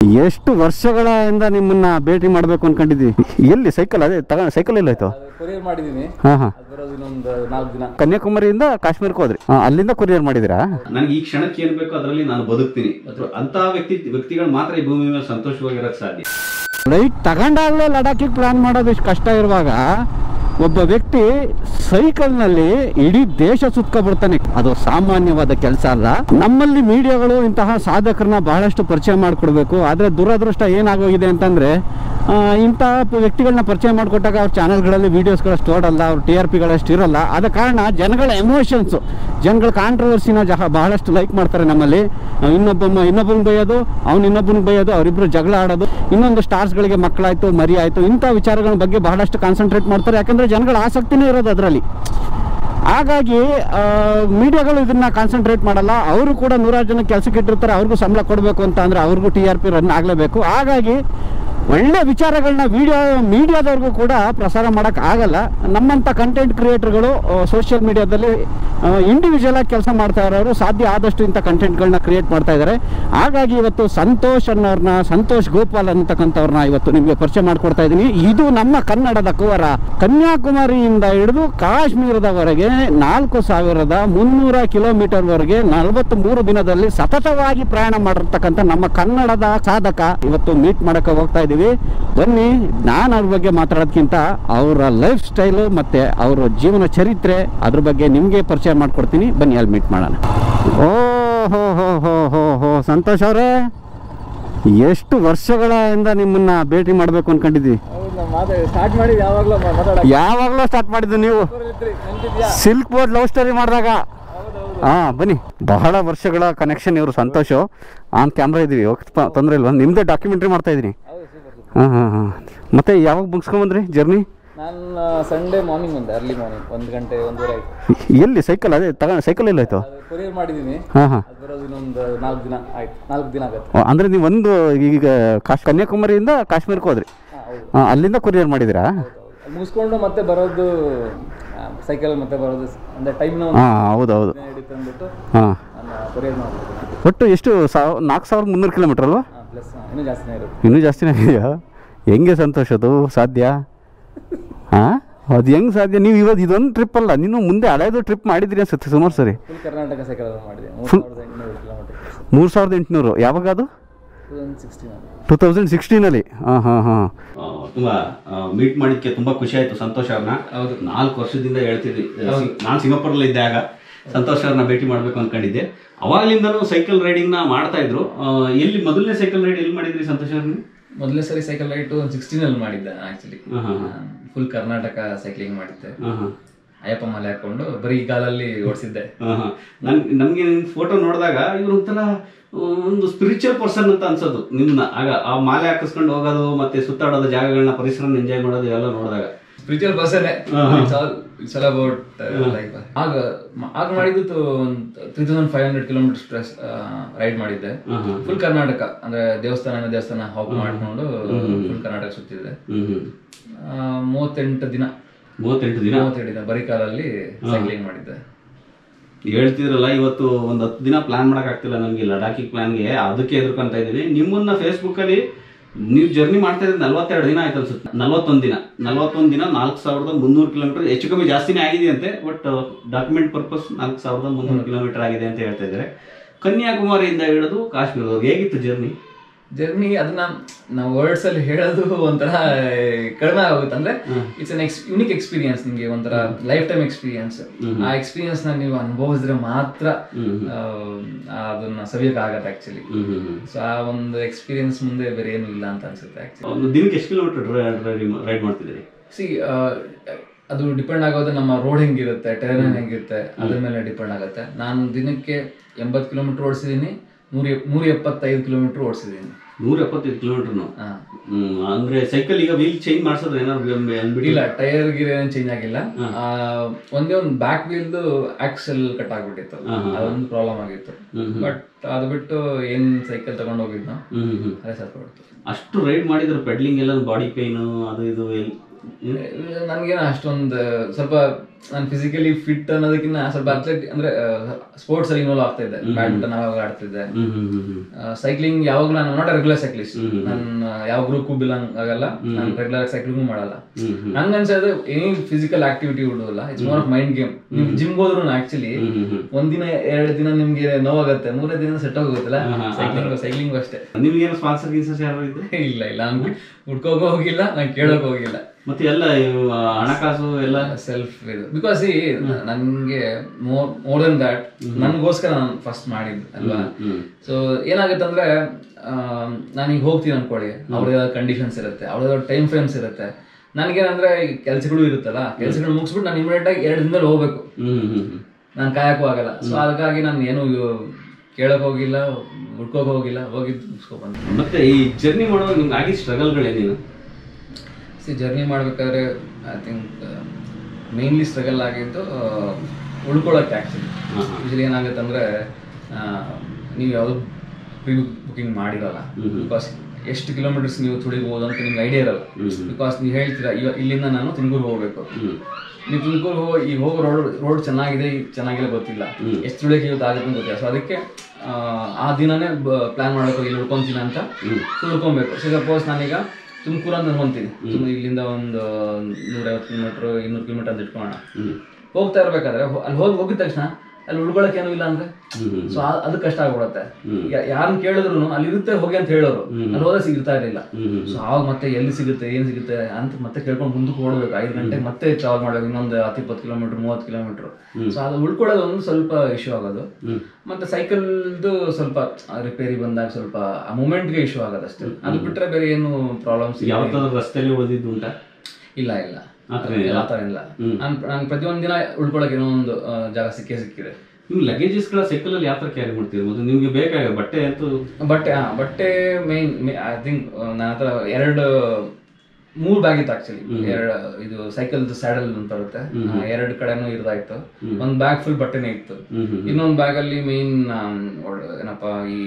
ಎಷ್ಟು ವರ್ಷಗಳಿಂದ ನಿಮ್ಮನ್ನ ಭೇಟಿ ಮಾಡಬೇಕು ಅನ್ಕೊಂಡಿದ್ವಿ ಎಲ್ಲಿ ಸೈಕಲ್ ಅದೇ ತಗೊಂಡು ಸೈಕಲ್ ಎಲ್ಲಾಯ್ತು ಕೊರಿಯರ್ ಮಾಡಿದ್ದೀನಿ ಹಾಂ ಹಾಂ ಅದು ಬರೋದು ಇನ್ನೊಂದು ನಾಲ್ಕು ದಿನ ಕನ್ಯಾಕುಮಾರಿಯಿಂದ ಕಾಶ್ಮೀರಕ್ಕೆ ಹೋದ್ರಿ ಹಾಂ ಅಲ್ಲಿಂದ ಕೊರಿಯರ್ ಮಾಡಿದಿರಾ ನನಗೆ ಈ ಕ್ಷಣಕ್ಕೆ ಏನ್ ಬೇಕೋ ಅದರಲ್ಲಿ ನಾನು ಬದುಕ್ತೀನಿ ಅಂತ ವ್ಯಕ್ತಿ ವ್ಯಕ್ತಿಗಳು ಮಾತ್ರ ಈ ಭೂಮಿ ಮೇಲೆ ಸಂತೋಷವಾಗಿರಕ್ ಸಾಧ್ಯ ಲೈಟ್ ತಗೊಂಡಾಗಲೇ ಲಡಾಖಿಗೆ ಪ್ಲಾನ್ ಮಾಡೋದು ಇಷ್ಟು ಕಷ್ಟ ಇರುವಾಗ ಒಬ್ಬ ವ್ಯಕ್ತಿ ಸೈಕಲ್ನಲ್ಲಿ ಇಡೀ ದೇಶ ಸುತ್ಕೊಬಿಡ್ತಾನೆ ಅದು ಸಾಮಾನ್ಯವಾದ ಕೆಲಸ ಅಲ್ಲ ನಮ್ಮಲ್ಲಿ ಮೀಡಿಯಾಗಳು ಇಂತಹ ಸಾಧಕರನ್ನ ಬಹಳಷ್ಟು ಪರಿಚಯ ಮಾಡಿಕೊಡ್ಬೇಕು ಆದರೆ ದುರದೃಷ್ಟ ಏನಾಗೋಗಿದೆ ಅಂತಂದ್ರೆ ಆ, ಇಂತಹ ಪ- ವ್ಯಕ್ತಿಗಳನ್ನ ಪರಿಚಯ ಮಾಡಿಕೊಟ್ಟಾಗ ಅವ್ರ ಚಾನಲ್ಗಳಲ್ಲಿ ವೀಡಿಯೋಸ್ಗಳಷ್ಟು ಓಡಲ್ಲ ಅವ್ರ ಟಿ ಆರ್ ಪಿಗಳಷ್ಟು ಇರಲ್ಲ ಆದ ಕಾರಣ ಜನಗಳ ಎಮೋಷನ್ಸು ಜನಗಳ ಕಾಂಟ್ರವರ್ಸಿನ ಜಹ ಬಹಳಷ್ಟು ಲೈಕ್ ಮಾಡ್ತಾರೆ ನಮ್ಮಲ್ಲಿ ಆ, ಇನ್ನೊಬ್ಬ ಇನ್ನೊಬ್ಬನ ಬೈಯೋದು ಅವ್ನು ಇನ್ನೊಬ್ಬನ ಬೈಯೋದು ಅವರಿಬ್ರು ಜಗಳ ಆಡೋದು ಇನ್ನೊಂದು ಸ್ಟಾರ್ಸ್ಗಳಿಗೆ ಮಕ್ಕಳಾಯ್ತು ಮರಿ ಆಯ್ತು ಇಂಥ ವಿಚಾರಗಳ ಬಗ್ಗೆ ಬಹಳಷ್ಟು ಕಾನ್ಸಂಟ್ರೇಟ್ ಮಾಡ್ತಾರೆ ಯಾಕಂದ್ರೆ ಜನಗಳ ಆಸಕ್ತಿನೇ ಇರೋದು ಅದರಲ್ಲಿ ಹಾಗಾಗಿ ಮೀಡಿಯಾಗಳು ಇದನ್ನ ಕಾನ್ಸಂಟ್ರೇಟ್ ಮಾಡಲ್ಲ ಅವರು ಕೂಡ ನೂರಾರು ಜನ ಕೆಲಸಕ್ಕೆ ಇಟ್ಟಿರ್ತಾರೆ ಅವ್ರಿಗೂ ಸಂಬಳ ಕೊಡಬೇಕು ಅಂತ ಅಂದ್ರೆ ಅವ್ರಿಗೂ ಟಿ ಆರ್ ಪಿ ರನ್ ಆಗಲೇಬೇಕು ಹಾಗಾಗಿ ಒಳ್ಳೆ ವಿಚಾರಗಳನ್ನ ವಿಡಿಯೋ ಮೀಡಿಯಾದವ್ರಿಗೂ ಕೂಡ ಪ್ರಸಾರ ಮಾಡೋಕ್ಕೆ ಆಗಲ್ಲ ನಮ್ಮಂಥ ಕಂಟೆಂಟ್ ಕ್ರಿಯೇಟರ್ಗಳು ಸೋಷಿಯಲ್ ಮೀಡಿಯಾದಲ್ಲಿ ಇಂಡಿವಿಜುವಲ್ ಆಗಿ ಕೆಲಸ ಮಾಡ್ತಾ ಇರೋರು ಸಾಧ್ಯ ಆದಷ್ಟು ಇಂಥ ಕಂಟೆಂಟ್ಗಳನ್ನ ಕ್ರಿಯೇಟ್ ಮಾಡ್ತಾ ಇದ್ದಾರೆ ಹಾಗಾಗಿ ಇವತ್ತು ಸಂತೋಷ್ ಅನ್ನೋರ್ನ ಸಂತೋಷ್ ಗೋಪಾಲ್ ಅನ್ನತಕ್ಕಂಥವ್ರನ್ನ ಇವತ್ತು ನಿಮಗೆ ಪರಿಚಯ ಮಾಡ್ಕೊಡ್ತಾ ಇದ್ದೀನಿ ಇದು ನಮ್ಮ ಕನ್ನಡದ ಕುವರ ಕನ್ಯಾಕುಮಾರಿಯಿಂದ ಹಿಡಿದು ಕಾಶ್ಮೀರದವರೆಗೆ ನಾಲ್ಕು ಸಾವಿರದ ಮುನ್ನೂರ ಕಿಲೋಮೀಟರ್ವರೆಗೆ ನಲವತ್ತ್ ಮೂರು ದಿನದಲ್ಲಿ ಸತತವಾಗಿ ಪ್ರಯಾಣ ಮಾಡಿರ್ತಕ್ಕಂಥ ನಮ್ಮ ಕನ್ನಡದ ಸಾಧಕ ಇವತ್ತು ಮೀಟ್ ಮಾಡಕ್ಕೆ ಹೋಗ್ತಾ ಇದ್ದೀವಿ ಬನ್ನಿ ನಾನು ಅವ್ರ ಬಗ್ಗೆ ಮಾತಾಡೋದಕ್ಕಿಂತ ಅವರ ಲೈಫ್ ಸ್ಟೈಲು ಮತ್ತೆ ಅವರ ಜೀವನ ಚರಿತ್ರೆ ಅದ್ರ ಬಗ್ಗೆ ನಿಮಗೆ ಪರಿಚಯ ಮಾಡ್ಕೊಡ್ತೀನಿ ಬನ್ನಿ ಅಲ್ಲಿ ಮೀಟ್ ಮಾಡೋಣ ಓ ಹೋ ಹೋ ಹೋ ಹೋ ಹೋ ಸಂತೋಷ್ ಅವರೇ ಎಷ್ಟು ವರ್ಷಗಳಿಂದ ನಿಮ್ಮನ್ನ ಭೇಟಿ ಮಾಡಬೇಕು ಅನ್ಕೊಂಡಿದ್ವಿ ಹೌದು ನಾವು ಮಾತಾಡಿ ಸ್ಟಾರ್ಟ್ ಮಾಡಿ ಯಾವಾಗಲೂ ಮಾತಾಡಕ್ಕೆ ಯಾವಾಗಲೂ ಸ್ಟಾರ್ಟ್ ಮಾಡಿದ್ದು ನೀವು ಇದ್ರಿ ನೆನಪಿದ್ಯಾ ಸಿಲ್ಕ್ ಬೋರ್ಡ್ ಲವ್ ಸ್ಟೋರಿ ಮಾಡಿದಾಗ ಹೌದೌದು ಹಾ ಬನ್ನಿ ಬಹಳ ವರ್ಷಗಳ ಕನೆಕ್ಷನ್ ಇವರು ಸಂತೋಷ ಆನ್ ಕ್ಯಾಮ್ರಾ ಇದೀವಿ ತೊಂದರೆ ಇಲ್ವಾ ನಿಮ್ಮದೇ ಡಾಕ್ಯುಮೆಂಟ್ರಿ ಮಾಡ್ತಾ ಇದ್ದೀನಿ ಹೌದು ಸೂಪರ್ ಸೂಪರ್ ಹಾಂ ಹಾಂ ಹಾಂ ಮತ್ತೆ ಯಾವಾಗ ಮುಗಿಸ್ಕೊಂಬಂದ್ರಿ ಜರ್ನಿ ನಾನು ಸಂಡೇ ಮಾರ್ನಿಂಗ್ ಬಂದೆ ಅರ್ಲಿ ಮಾರ್ನಿಂಗ್ ಒಂದು ಗಂಟೆ ಒಂದೂವರೆ ಆಯ್ತು ಎಲ್ಲಿ ಸೈಕಲ್ ಅದೇ ತಗೊಂಡು ಸೈಕಲ್ ಎಲ್ಲಾಯ್ತು ಅದು ಕೊರಿಯರ್ ಮಾಡಿದ್ದೀನಿ ಹಾಂ ಹಾಂ ಅದು ಬರೋದು ಇನ್ನೊಂದು ನಾಲ್ಕು ದಿನ ಆಯ್ತು ನಾಲ್ಕು ದಿನ ಆಗುತ್ತೆ ಅಂದರೆ ನೀವು ಒಂದು ಈಗ ಕಾಶ್ ಕನ್ಯಾಕುಮಾರಿಯಿಂದ ಕಾಶ್ಮೀರಕ್ಕೆ ಹೋದ್ರಿ ಹಾಂ ಹೌದು ಹಾಂ ಅಲ್ಲಿಂದ ಕೊರಿಯರ್ ಮಾಡಿದ್ದೀರಾ ಹೌದು ಅದು ಮುಗಿಸ್ಕೊಂಡು ಮತ್ತೆ ಬರೋದು ಸೈಕಲ್ ಮತ್ತೆ ಬರೋದು ಅಂದರೆ ಟೈಮ್ನ ಒಂದು ಹಾಂ ಹೌದು ಹೌದು ದಿನ ಹಿಡಿತು ಅಂದ್ಬಿಟ್ಟು ಹಾಂ ನಾನು ಕೊರಿಯರ್ ಮಾಡ್ತೀನಿ ಒಟ್ಟು ಎಷ್ಟು ಸಾವ್ ನಾಲ್ಕು ಸಾವಿರದ ಮುನ್ನೂರು ಕಿಲೋಮೀಟ್ರ್ ಅಲ್ವಾ ಹಾಂ ಪ್ಲಸ್ ಇನ್ನೂ ಜಾಸ್ತಿನೇ ಇರುತ್ತೆ ಇನ್ನೂ ಜಾಸ್ತಿನೇ ಇದೆಯಾ ಹೆಂಗೆ ಸಂತೋಷ ಅದು ಸಾಧ್ಯ ಹಾಂ ಅದು ಹೆಂಗೆ ಸಾಧ್ಯ ನೀವು ಇವತ್ತು ಇದೊಂದು ಟ್ರಿಪ್ ಅಲ್ಲ ನೀನು ಮುಂದೆ ಹಳೇದು ಟ್ರಿಪ್ ಮಾಡಿದ್ರಿ ಅನ್ಸುತ್ತೆ ಸುಮಾರು ಸರಿ ಫುಲ್ ಕರ್ನಾಟಕ ಸೈಕಲ್ ಮಾಡಿದೆ ಮೂರು ಸಾವಿರದ ಎಂಟುನೂರು ಕಿಲೋಮೀಟರ್ ಮೂರು ಸಾವಿರದ ಎಂಟುನೂರು ಯಾವಾಗ ಅದು two thousand sixteen two thousand ಸಿಕ್ಸ್ಟೀನಲ್ಲಿ ಹಾಂ ಹಾಂ ಹಾಂ ಆ, ತುಂಬಾ ಮೀಟ್ ಮಾಡಿದ್ಕೆ ತುಂಬಾ ಖುಷಿ ಆಯ್ತು ಸಂತೋಷ್ ಅವ್ರನ್ನ ಹೌದು. ನಾಲ್ಕು ವರ್ಷದಿಂದ ಹೇಳ್ತಿದ್ವಿ ನಾನು ಸಿಂಗಾಪುರಲ್ಲಿ ಇದ್ದಾಗ ಸಂತೋಷ್ ಅವ್ರನ್ನ ಭೇಟಿ ಮಾಡ್ಬೇಕು ಅನ್ಕೊಂಡಿದ್ದೆ ಅವಾಗ್ಲಿಂದನೂ ಸೈಕಲ್ ರೈಡಿಂಗ್ ನ ಮಾಡ್ತಾ ಇದ್ರು ಆ, ಎಲ್ಲಿ ಮೊದಲನೇ ಸೈಕಲ್ ರೈಡ್ ಎಲ್ಲಿ ಮಾಡಿದ್ರಿ ಸಂತೋಷ್ ಅವ್ರನ್ನ ಮೊದಲನೇ ಸರಿ ಸೈಕಲ್ ರೈಡ್ ಟೂ ಸಿಕ್ಸ್ಟೀನ್ ಅಲ್ಲಿ ಮಾಡಿದ್ದೆ ಆಕ್ಚುಲಿ ಹಾ, ಹಾ, ಫುಲ್ ಕರ್ನಾಟಕ ಸೈಕ್ಲಿಂಗ್ ಮಾಡಿದ್ದೆ ಹಾ, ಹಾ. ಅಯ್ಯಪ್ಪ ಮಾಲೆ ಹಾಕೊಂಡು ಬರೀ ಗಾಲಲ್ಲಿ ಓಡಿಸಿದ್ದೆ ಹಾ, ಹಾ. ನನ್ ನಮ್ಗೆ ಫೋಟೋ ನೋಡಿದಾಗ ಇವ್ರು ಒಂಥರ ಒಂದು ಸ್ಪಿರಿಚುವಲ್ ಪರ್ಸನ್ ಅಂತ ಅನ್ಸೋದು ನಿಮ್ನ ಆಗ ಆ ಮಾಲೆ ಹಾಕಿಸ್ಕೊಂಡು ಹೋಗೋದು ಮತ್ತೆ ಸುತ್ತಾಡೋದು ಜಾಗಗಳನ್ನ ಪರಿಸರ ಎಂಜಾಯ್ ಮಾಡೋದು ಎಲ್ಲ ನೋಡಿದಾಗ spiritual person it's all about life ಆಗ ಆಗ ಮಾಡಿದ್ದು three thousand five hundred kilometre ride ಮಾಡಿದ್ದೆ ಫುಲ್ ಕರ್ನಾಟಕ ಅಂದ್ರೆ ದೇವಸ್ಥಾನ ದೇವಸ್ಥಾನ ಹಾಪ್ ಮಾಡ್ಕೊಂಡು ಫುಲ್ ಕರ್ನಾಟಕ ಸುತ್ತಿದ್ದೆ ಹ್ಮ್ ಹ್ಮ್ ಆ, ಮೂವತ್ತೆಂಟು ದಿನ ಮೂವತ್ತೆಂಟು ದಿನ ಮೂವತ್ತೆಂಟು ದಿನ ಬರೀ ಕಾಲಲ್ಲಿ ಸೈಕ್ಲಿಂಗ್ ಮಾಡಿದ್ದೆ ಹೇಳ್ತಿದ್ರಲ್ಲ ಇವತ್ತು ಒಂದ್ ಹತ್ತು ದಿನ ಪ್ಲಾನ್ ಮಾಡಕ್ ಆಗ್ತಿಲ್ಲ ನಮ್ಗೆ ಲಡಾಖಿಗೆ ಪ್ಲಾನ್ಗೆ ಅದಕ್ಕೆ ಎದುರ್ಕೊಂತ ಇದೀನಿ ನಿಮ್ಮನ್ನ ಫೇಸ್ಬುಕ್ ಅಲ್ಲಿ ನೀವು ಜರ್ನಿ ಮಾಡ್ತಾ ಇದ್ರೆ ನಲ್ವತ್ತೆರಡು ದಿನ ಆಯ್ತು ಅನ್ಸುತ್ತೆ ನಲ್ವತ್ತೊಂದು ದಿನ ನಲ್ವತ್ತೊಂದು ದಿನ ನಾಲ್ಕು ಸಾವಿರದ ಮುನ್ನೂರು ಕಿಲೋಮೀಟರ್ ಹೆಚ್ಚು ಕಮ್ಮಿ ಜಾಸ್ತಿನೇ ಆಗಿದೆಯಂತೆ ಬಟ್ ಡಾಕ್ಯುಮೆಂಟ್ ಪರ್ಪಸ್ ನಾಲ್ಕು ಸಾವಿರದ ಮುನ್ನೂರು ಕಿಲೋಮೀಟರ್ ಆಗಿದೆ ಅಂತ ಹೇಳ್ತಾ ಇದ್ದಾರೆ ಕನ್ಯಾಕುಮಾರಿಯಿಂದ ಹಿಡಿದು ಕಾಶ್ಮೀರದವರೆಗೆ ಹೇಗಿತ್ತು ಜರ್ನಿ ಜರ್ನಿ ಅದನ್ನ ನಾವು ವರ್ಡ್ಸ್ ಅಲ್ಲಿ ಹೇಳೋದು ಒಂಥರ ಕಡಿಮೆ ಆಗುತ್ತೆ ಅಂದ್ರೆ it's an ex unique experience ನಿಮ್ಗೆ ಒಂಥರ ಲೈಫ್ ಟೈಮ್ ಎಕ್ಸ್ಪೀರಿಯನ್ಸ್ ಆ ಎಕ್ಸ್ಪೀರಿಯನ್ಸ್ ನ ನೀವು ಅನುಭವಿಸಿದ್ರೆ ಮಾತ್ರ ಆ, ಅದನ್ನ ಸವಿಯಕ್ ಆಗತ್ತೆ ಆಕ್ಚುಲಿ ಸೊ ಆ ಒಂದು ಎಕ್ಸ್ಪೀರಿಯನ್ಸ್ ಮುಂದೆ ಬೇರೆ ಏನು ಇಲ್ಲ ಅಂತ ಅನ್ಸುತ್ತೆ ಆಕ್ಚುಲಿ ಒಂದು ದಿನಕ್ಕೆ ಎಷ್ಟು ಕಿಲೋಮೀಟರ್ ರೈಡ್ ಮಾಡ್ತಿದ್ದೀರಿ ಸಿ ಅದು ಡಿಪೆಂಡ್ ಆಗೋದು ನಮ್ಮ ರೋಡ್ ಹೆಂಗಿರುತ್ತೆ ಟೆರನ್ ಹೆಂಗಿರುತ್ತೆ ಅದ್ರ ಮೇಲೆ ಡಿಪೆಂಡ್ ಆಗುತ್ತೆ ನಾನು ದಿನಕ್ಕೆ ಎಂಬತ್ತು ಕಿಲೋಮೀಟರ್ ಓಡಿಸಿದೀನಿ ನೂರ ನೂರ ಎಪ್ಪತ್ತೈದು ಕಿಲೋಮೀಟರ್ ಓಡಿಸಿದೀನಿ ನೂರ ಎಪ್ಪತ್ತೈದು ಕಿಲೋಮೀಟರ್ನು ಹಾ ಹ್ಮ್ ಅಂದ್ರೆ ಸೈಕಲ್ ಈಗ ವೀಲ್ ಚೇಂಜ್ ಮಾಡ್ಸೋದ್ರೆ ಏನಾದ್ರು ಅಂದ್ಬಿಟ್ಟು ಇಲ್ಲ ಟೈರ್ ಗಿರ್ ಏನು ಚೇಂಜ್ ಆಗಿಲ್ಲ ಆ, ಒಂದೇ ಒಂದು ಬ್ಯಾಕ್ ವೀಲ್ದು ಆಕ್ಸೆಲ್ ಕಟ್ ಆಗ್ಬಿಟ್ಟಿತ್ತು ಅದೊಂದು ಪ್ರಾಬ್ಲಮ್ ಆಗಿತ್ತು ಬಟ್ ಅದು ಬಿಟ್ಟು ಏನ್ ಸೈಕಲ್ ತಗೊಂಡ್ ಹೋಗಿದ್ನೋ ಹ್ಮ್ ಹ್ಮ್ ಹ್ಮ್ ಅದೇ ಸ್ವಲ್ಪ ಬಿಡ್ತು ಅಷ್ಟು ರೈಡ್ ಮಾಡಿದ್ರು ಪೆಡ್ಲಿಂಗ್ ಎಲ್ಲ ಬಾಡಿ ಪೇನ್ ಅದು ಇದು ಎಲ್- ನನ್ಗೇನು ಅಷ್ಟೊಂದು ಸ್ವಲ್ಪ ನಾನು ಫಿಸಿಕಲಿ ಫಿಟ್ ಅನ್ನೋದಕ್ಕಿಂತ ಸ್ವಲ್ಪ ಅಥ್ಲೆಟ್ ಅಂದ್ರೆ ಸ್ಪೋರ್ಟ್ಸ್ ಅಲ್ಲಿ ಇನ್ವಾಲ್ವ್ ಆಗ್ತಾ ಇದ್ದೆ ಬ್ಯಾಡ್ಮಿಂಟನ್ ಆವಾಗ ಆಡ್ತಿದ್ದೆ ಹ್ಮ್ ಹ್ಮ್ ಹ್ಮ್ ಹ್ಮ್ ಸೈಕ್ಲಿಂಗ್ ಯಾವಾಗಲೂ ನಾನು ನಾಟ್ ರೆಗ್ಯುಲರ್ ಸೈಕ್ಲಿಸ್ಟ್ ನಾನು ಯಾವ ಗ್ರೂಪ್ ಬಿಲಾಂಗ್ ಆಗಲ್ಲ ನಾನು ರೆಗ್ಯುಲರ್ ಸೈಕ್ಲಿಂಗ್ ಮಾಡಲ್ಲ ನಂಗೆ ಅನ್ಸೋದು ಎನಿ ಫಿಸಿಕಲ್ ಆಕ್ಟಿವಿಟಿ ಬಿಡೋದಿಲ್ಲ it's more of mind game ನೀವು ಜಿಮ್ ಹೋದ್ರು ಆಕ್ಚುಲಿ ಒಂದಿನ ಎರಡು ದಿನ ನಿಮ್ಗೆ ನೋವಾಗತ್ತೆ ಮೂರನೇ ದಿನ ಸೆಟ್ ಹೋಗುತ್ತಲ್ಲ ಸೈಕ್ಲಿಂಗ್ ಸೈಕ್ಲಿಂಗ್ ಅಷ್ಟೇ ನಿಮ್ಗೇನು ಸ್ಪಾನ್ಸರ್ ಗಿನ್ಸರ್ಸ್ ಯಾರು ಇದ್ರೆ ಇಲ್ಲ ಇಲ್ಲ ನಾನು ಹುಡ್ಕೋಕ್ ಹೋಗಿಲ್ಲ ನಾನು ಕೇಳೋಕ್ ಹೋಗಿಲ್ಲ ಮತ್ತೆ ಎಲ್ಲ ಇವು ಹಣಕಾಸು ಎಲ್ಲ ಸೆಲ್ಫ್ ಇದು ಬಿಕಾಸ್ ಈ ನನ್ಗೆ ಮೋರ್ ಮೋರ್ ದನ್ ದಟ್ ನನ್ಗೋಸ್ಕರ ನಾನು ಫಸ್ಟ್ ಮಾಡಿದ್ದು ಅಲ್ವಾ ಸೊ ಏನಾಗುತ್ತೆ ಅಂದ್ರೆ ನಾನೀಗ ಹೋಗ್ತೀನಿ ಅನ್ಕೊಳ್ಳಿ ಅವ್ರದ್ದು ಕಂಡೀಷನ್ಸ್ ಇರುತ್ತೆ ಅವ್ರದ್ದು ಟೈಮ್ ಫ್ರೇಮ್ಸ್ ಇರುತ್ತೆ ನನಗೇನಂದ್ರೆ ಈ ಕೆಲ್ಸಗಳು ಇರುತ್ತಲ್ಲ ಕೆಲ್ಸಗಳು ಮುಗಿಸ್ಬಿಟ್ಟು ನಾನು ಇಮಿಡಿಯೇಟ್ ಆಗಿ ಎರಡು ದಿನದಲ್ಲಿ ಹೋಗ್ಬೇಕು ಹ್ಮ್ ಹ್ಮ್ ಹ್ಮ್ ನಾನು ಕಾಯಕ್ಕೂ ಆಗಲ್ಲ ಸೊ ಅದಕ್ಕಾಗಿ ನಾನು ಏನು ಕೇಳಕ್ ಹೋಗಿಲ್ಲ ಹುಡ್ಕೋಕ್ ಹೋಗಿಲ್ಲ ಹೋಗಿದ್ದು ಮುಗಿಸ್ಕೊ ಬಂದೆ ಮತ್ತೆ ಈ ಜರ್ನಿ ಮಾಡುವಾಗ ನಿಮ್ಗೆ ಆಗಿದ್ದ ಸ್ಟ್ರಗಲ್ಗಳೇನೇನು ಸಿ ಜರ್ನಿ ಮಾಡ್ಬೇಕಾದ್ರೆ ಐ ಥಿಂಕ್ ಮೇನ್ಲಿ ಸ್ಟ್ರಗಲ್ ಆಗಿದ್ದು ಆ, ಉಳ್ಕೊಳ್ಳೋಕ್ಕೆ ಆ್ಯಕ್ಚುಲಿ ಯೂಶಲಿ ಏನಾಗುತ್ತೆ ಅಂದರೆ ನೀವು ಯಾವುದು ಪ್ರೀ ಬುಕಿಂಗ್ ಮಾಡಿರಲ್ಲ ಬಿಕಾಸ್ ಎಷ್ಟು ಕಿಲೋಮೀಟರ್ಸ್ ನೀವು ತುಳಿಬೋದು ಅಂತ ನಿಮ್ಗೆ ಐಡಿಯಾ ಇರಲ್ಲ ಬಿಕಾಸ್ ನೀವು ಹೇಳ್ತೀರಾ ಇವ ಇಲ್ಲಿಂದ ನಾನು ತುಮಕೂರು ಹೋಗಬೇಕು ನೀವು ತುಮಕೂರು ಹೋಗೋ ಈ ಹೋಗೋ ರೋಡ್ ರೋಡ್ ಚೆನ್ನಾಗಿದೆ ಈ ಚೆನ್ನಾಗಿಲ್ಲ ಗೊತ್ತಿಲ್ಲ ಎಷ್ಟು ತುಳಿಯಕ್ಕೆ ಇವತ್ತು ಆಗುತ್ತೆ ಅಂತ ಗೊತ್ತಿಲ್ಲ ಸೊ ಅದಕ್ಕೆ ಆ, ಆ ದಿನನೇ ಪ್ಲಾನ್ ಮಾಡಬೇಕು ಇಲ್ಲಿ ಉಳ್ಕೊಂತೀನಿ ಅಂತ ಉಳ್ಕೊಬೇಕು ಸೊ ಸಪೋಸ್ ನಾನೀಗ ತುಮಕೂರು ಅಂತ ಅನ್ಕೊಂತೀನಿ ತುಮ್- ಇಲ್ಲಿಂದ ಒಂದು ನೂರೈವತ್ತು ಕಿಲೋಮೀಟ್ರ್ ಇನ್ನೂರು ಕಿಲೋಮೀಟರ್ ಅಂತ ಇಟ್ಕೊಳ್ಳೋಣ ಹೋಗ್ತಾ ಇರ್ಬೇಕಾದ್ರೆ ಹೋ- ಅಲ್ಲಿ ಹೋಗಿ ಹೋಗಿದ ತಕ್ಷಣ ಅಲ್ಲಿ ಉಳ್ಕೊಳಕ್ ಏನೂ ಇಲ್ಲ ಅಂದ್ರೆ ಸೊ ಅದು ಕಷ್ಟ ಆಗ್ಬಿಡತ್ತೆ ಯಾರನ್ನ ಕೇಳಿದ್ರು ಅಲ್ಲಿ ಇರುತ್ತೆ ಹೋಗಿ ಅಂತ ಹೇಳೋರು ಅಲ್ಲಿ ಹೋದ್ರೆ ಸಿಗ್ತಾ ಇರಲಿಲ್ಲ ಸೊ ಆವಾಗ ಮತ್ತೆ ಎಲ್ಲಿ ಸಿಗುತ್ತೆ ಏನ್ ಸಿಗುತ್ತೆ ಅಂತ ಮತ್ತೆ ಕೇಳ್ಕೊಂಡು ಮುಂದಕ್ಕೆ ಓಡಬೇಕು ಐದು ಗಂಟೆಗೆ ಮತ್ತೆ ಟ್ರಾವೆಲ್ ಮಾಡ್ಬೇಕು ಇನ್ನೊಂದು ಹತ್ತು ಇಪ್ಪತ್ತು ಕಿಲೋಮೀಟರ್ ಮೂವತ್ತು ಕಿಲೋಮೀಟರ್ ಸೊ ಅದು ಉಳ್ಕೊಳ್ಳೋದು ಒಂದು ಸ್ವಲ್ಪ ಇಶ್ಯೂ ಆಗೋದು ಮತ್ತೆ ಸೈಕಲ್ದು ಸ್ವಲ್ಪ ರಿಪೇರಿ ಬಂದಾಗ ಸ್ವಲ್ಪ ಆ ಮೂಮೆಂಟ್ಗೆ ಇಶ್ಯೂ ಆಗೋದು ಅಷ್ಟೇ ಅದು ಬಿಟ್ರೆ ಬೇರೆ ಏನು ಪ್ರಾಬ್ಲಮ್ಸ್ ಯಾವತ್ತಾದ್ರೂ ರಸ್ತೆಯಲ್ಲಿ ಉಳಿದಿದ್ದು ಉಂಟಾ ಇಲ್ಲ ಇಲ್ಲ ಆ ಥರ ಏನಿಲ್ಲ? ಆ ಥರ ಇಲ್ಲ ನಾನು ನಾನು ಪ್ರತಿಯೊಂದು ದಿನ ಉಳ್ಕೊಳಕ್ಕೆ ಏನೋ ಒಂದು ಆ, ಜಾಗ ಸಿಕ್ಕೇ ಸಿಕ್ಕಿದೆ ನೀವು ಲಗೇಜಸ್ಗಳ ಸೈಕಲಲ್ಲಿ ಯಾವ ಥರ ಕ್ಯಾರಿ ಮಾಡ್ತೀರಿ ಮತ್ತು ನಿಮ್ಗೆ ಬೇಕಾಗ ಬಟ್ಟೆ ಅಂತೂ ಬಟ್ಟೆ ಹಾ ಬಟ್ಟೆ ಮೇನ್ ಐ ಥಿಂಕ್ ನನ್ನ ಹತ್ರ ಎರಡು ಮೂರ್ ಬ್ಯಾಗ್ ಇತ್ತು ಆಕ್ಚುಲಿ ಎರಡು ಇದು ಸೈಕಲ್ ಸ್ಯಾಡಲ್ ಅಂತ ಬರುತ್ತೆ ಆ, ಎರಡು ಕಡೆನೂ ಇರ್ದಾಯ್ತು ಒಂದ್ ಬ್ಯಾಗ್ ಫುಲ್ ಬಟ್ಟೆನೇ ಇತ್ತು ಇನ್ನೊಂದ್ ಬ್ಯಾಗ್ ಅಲ್ಲಿ ಮೇನ್ ಏನಪ್ಪಾ ಈ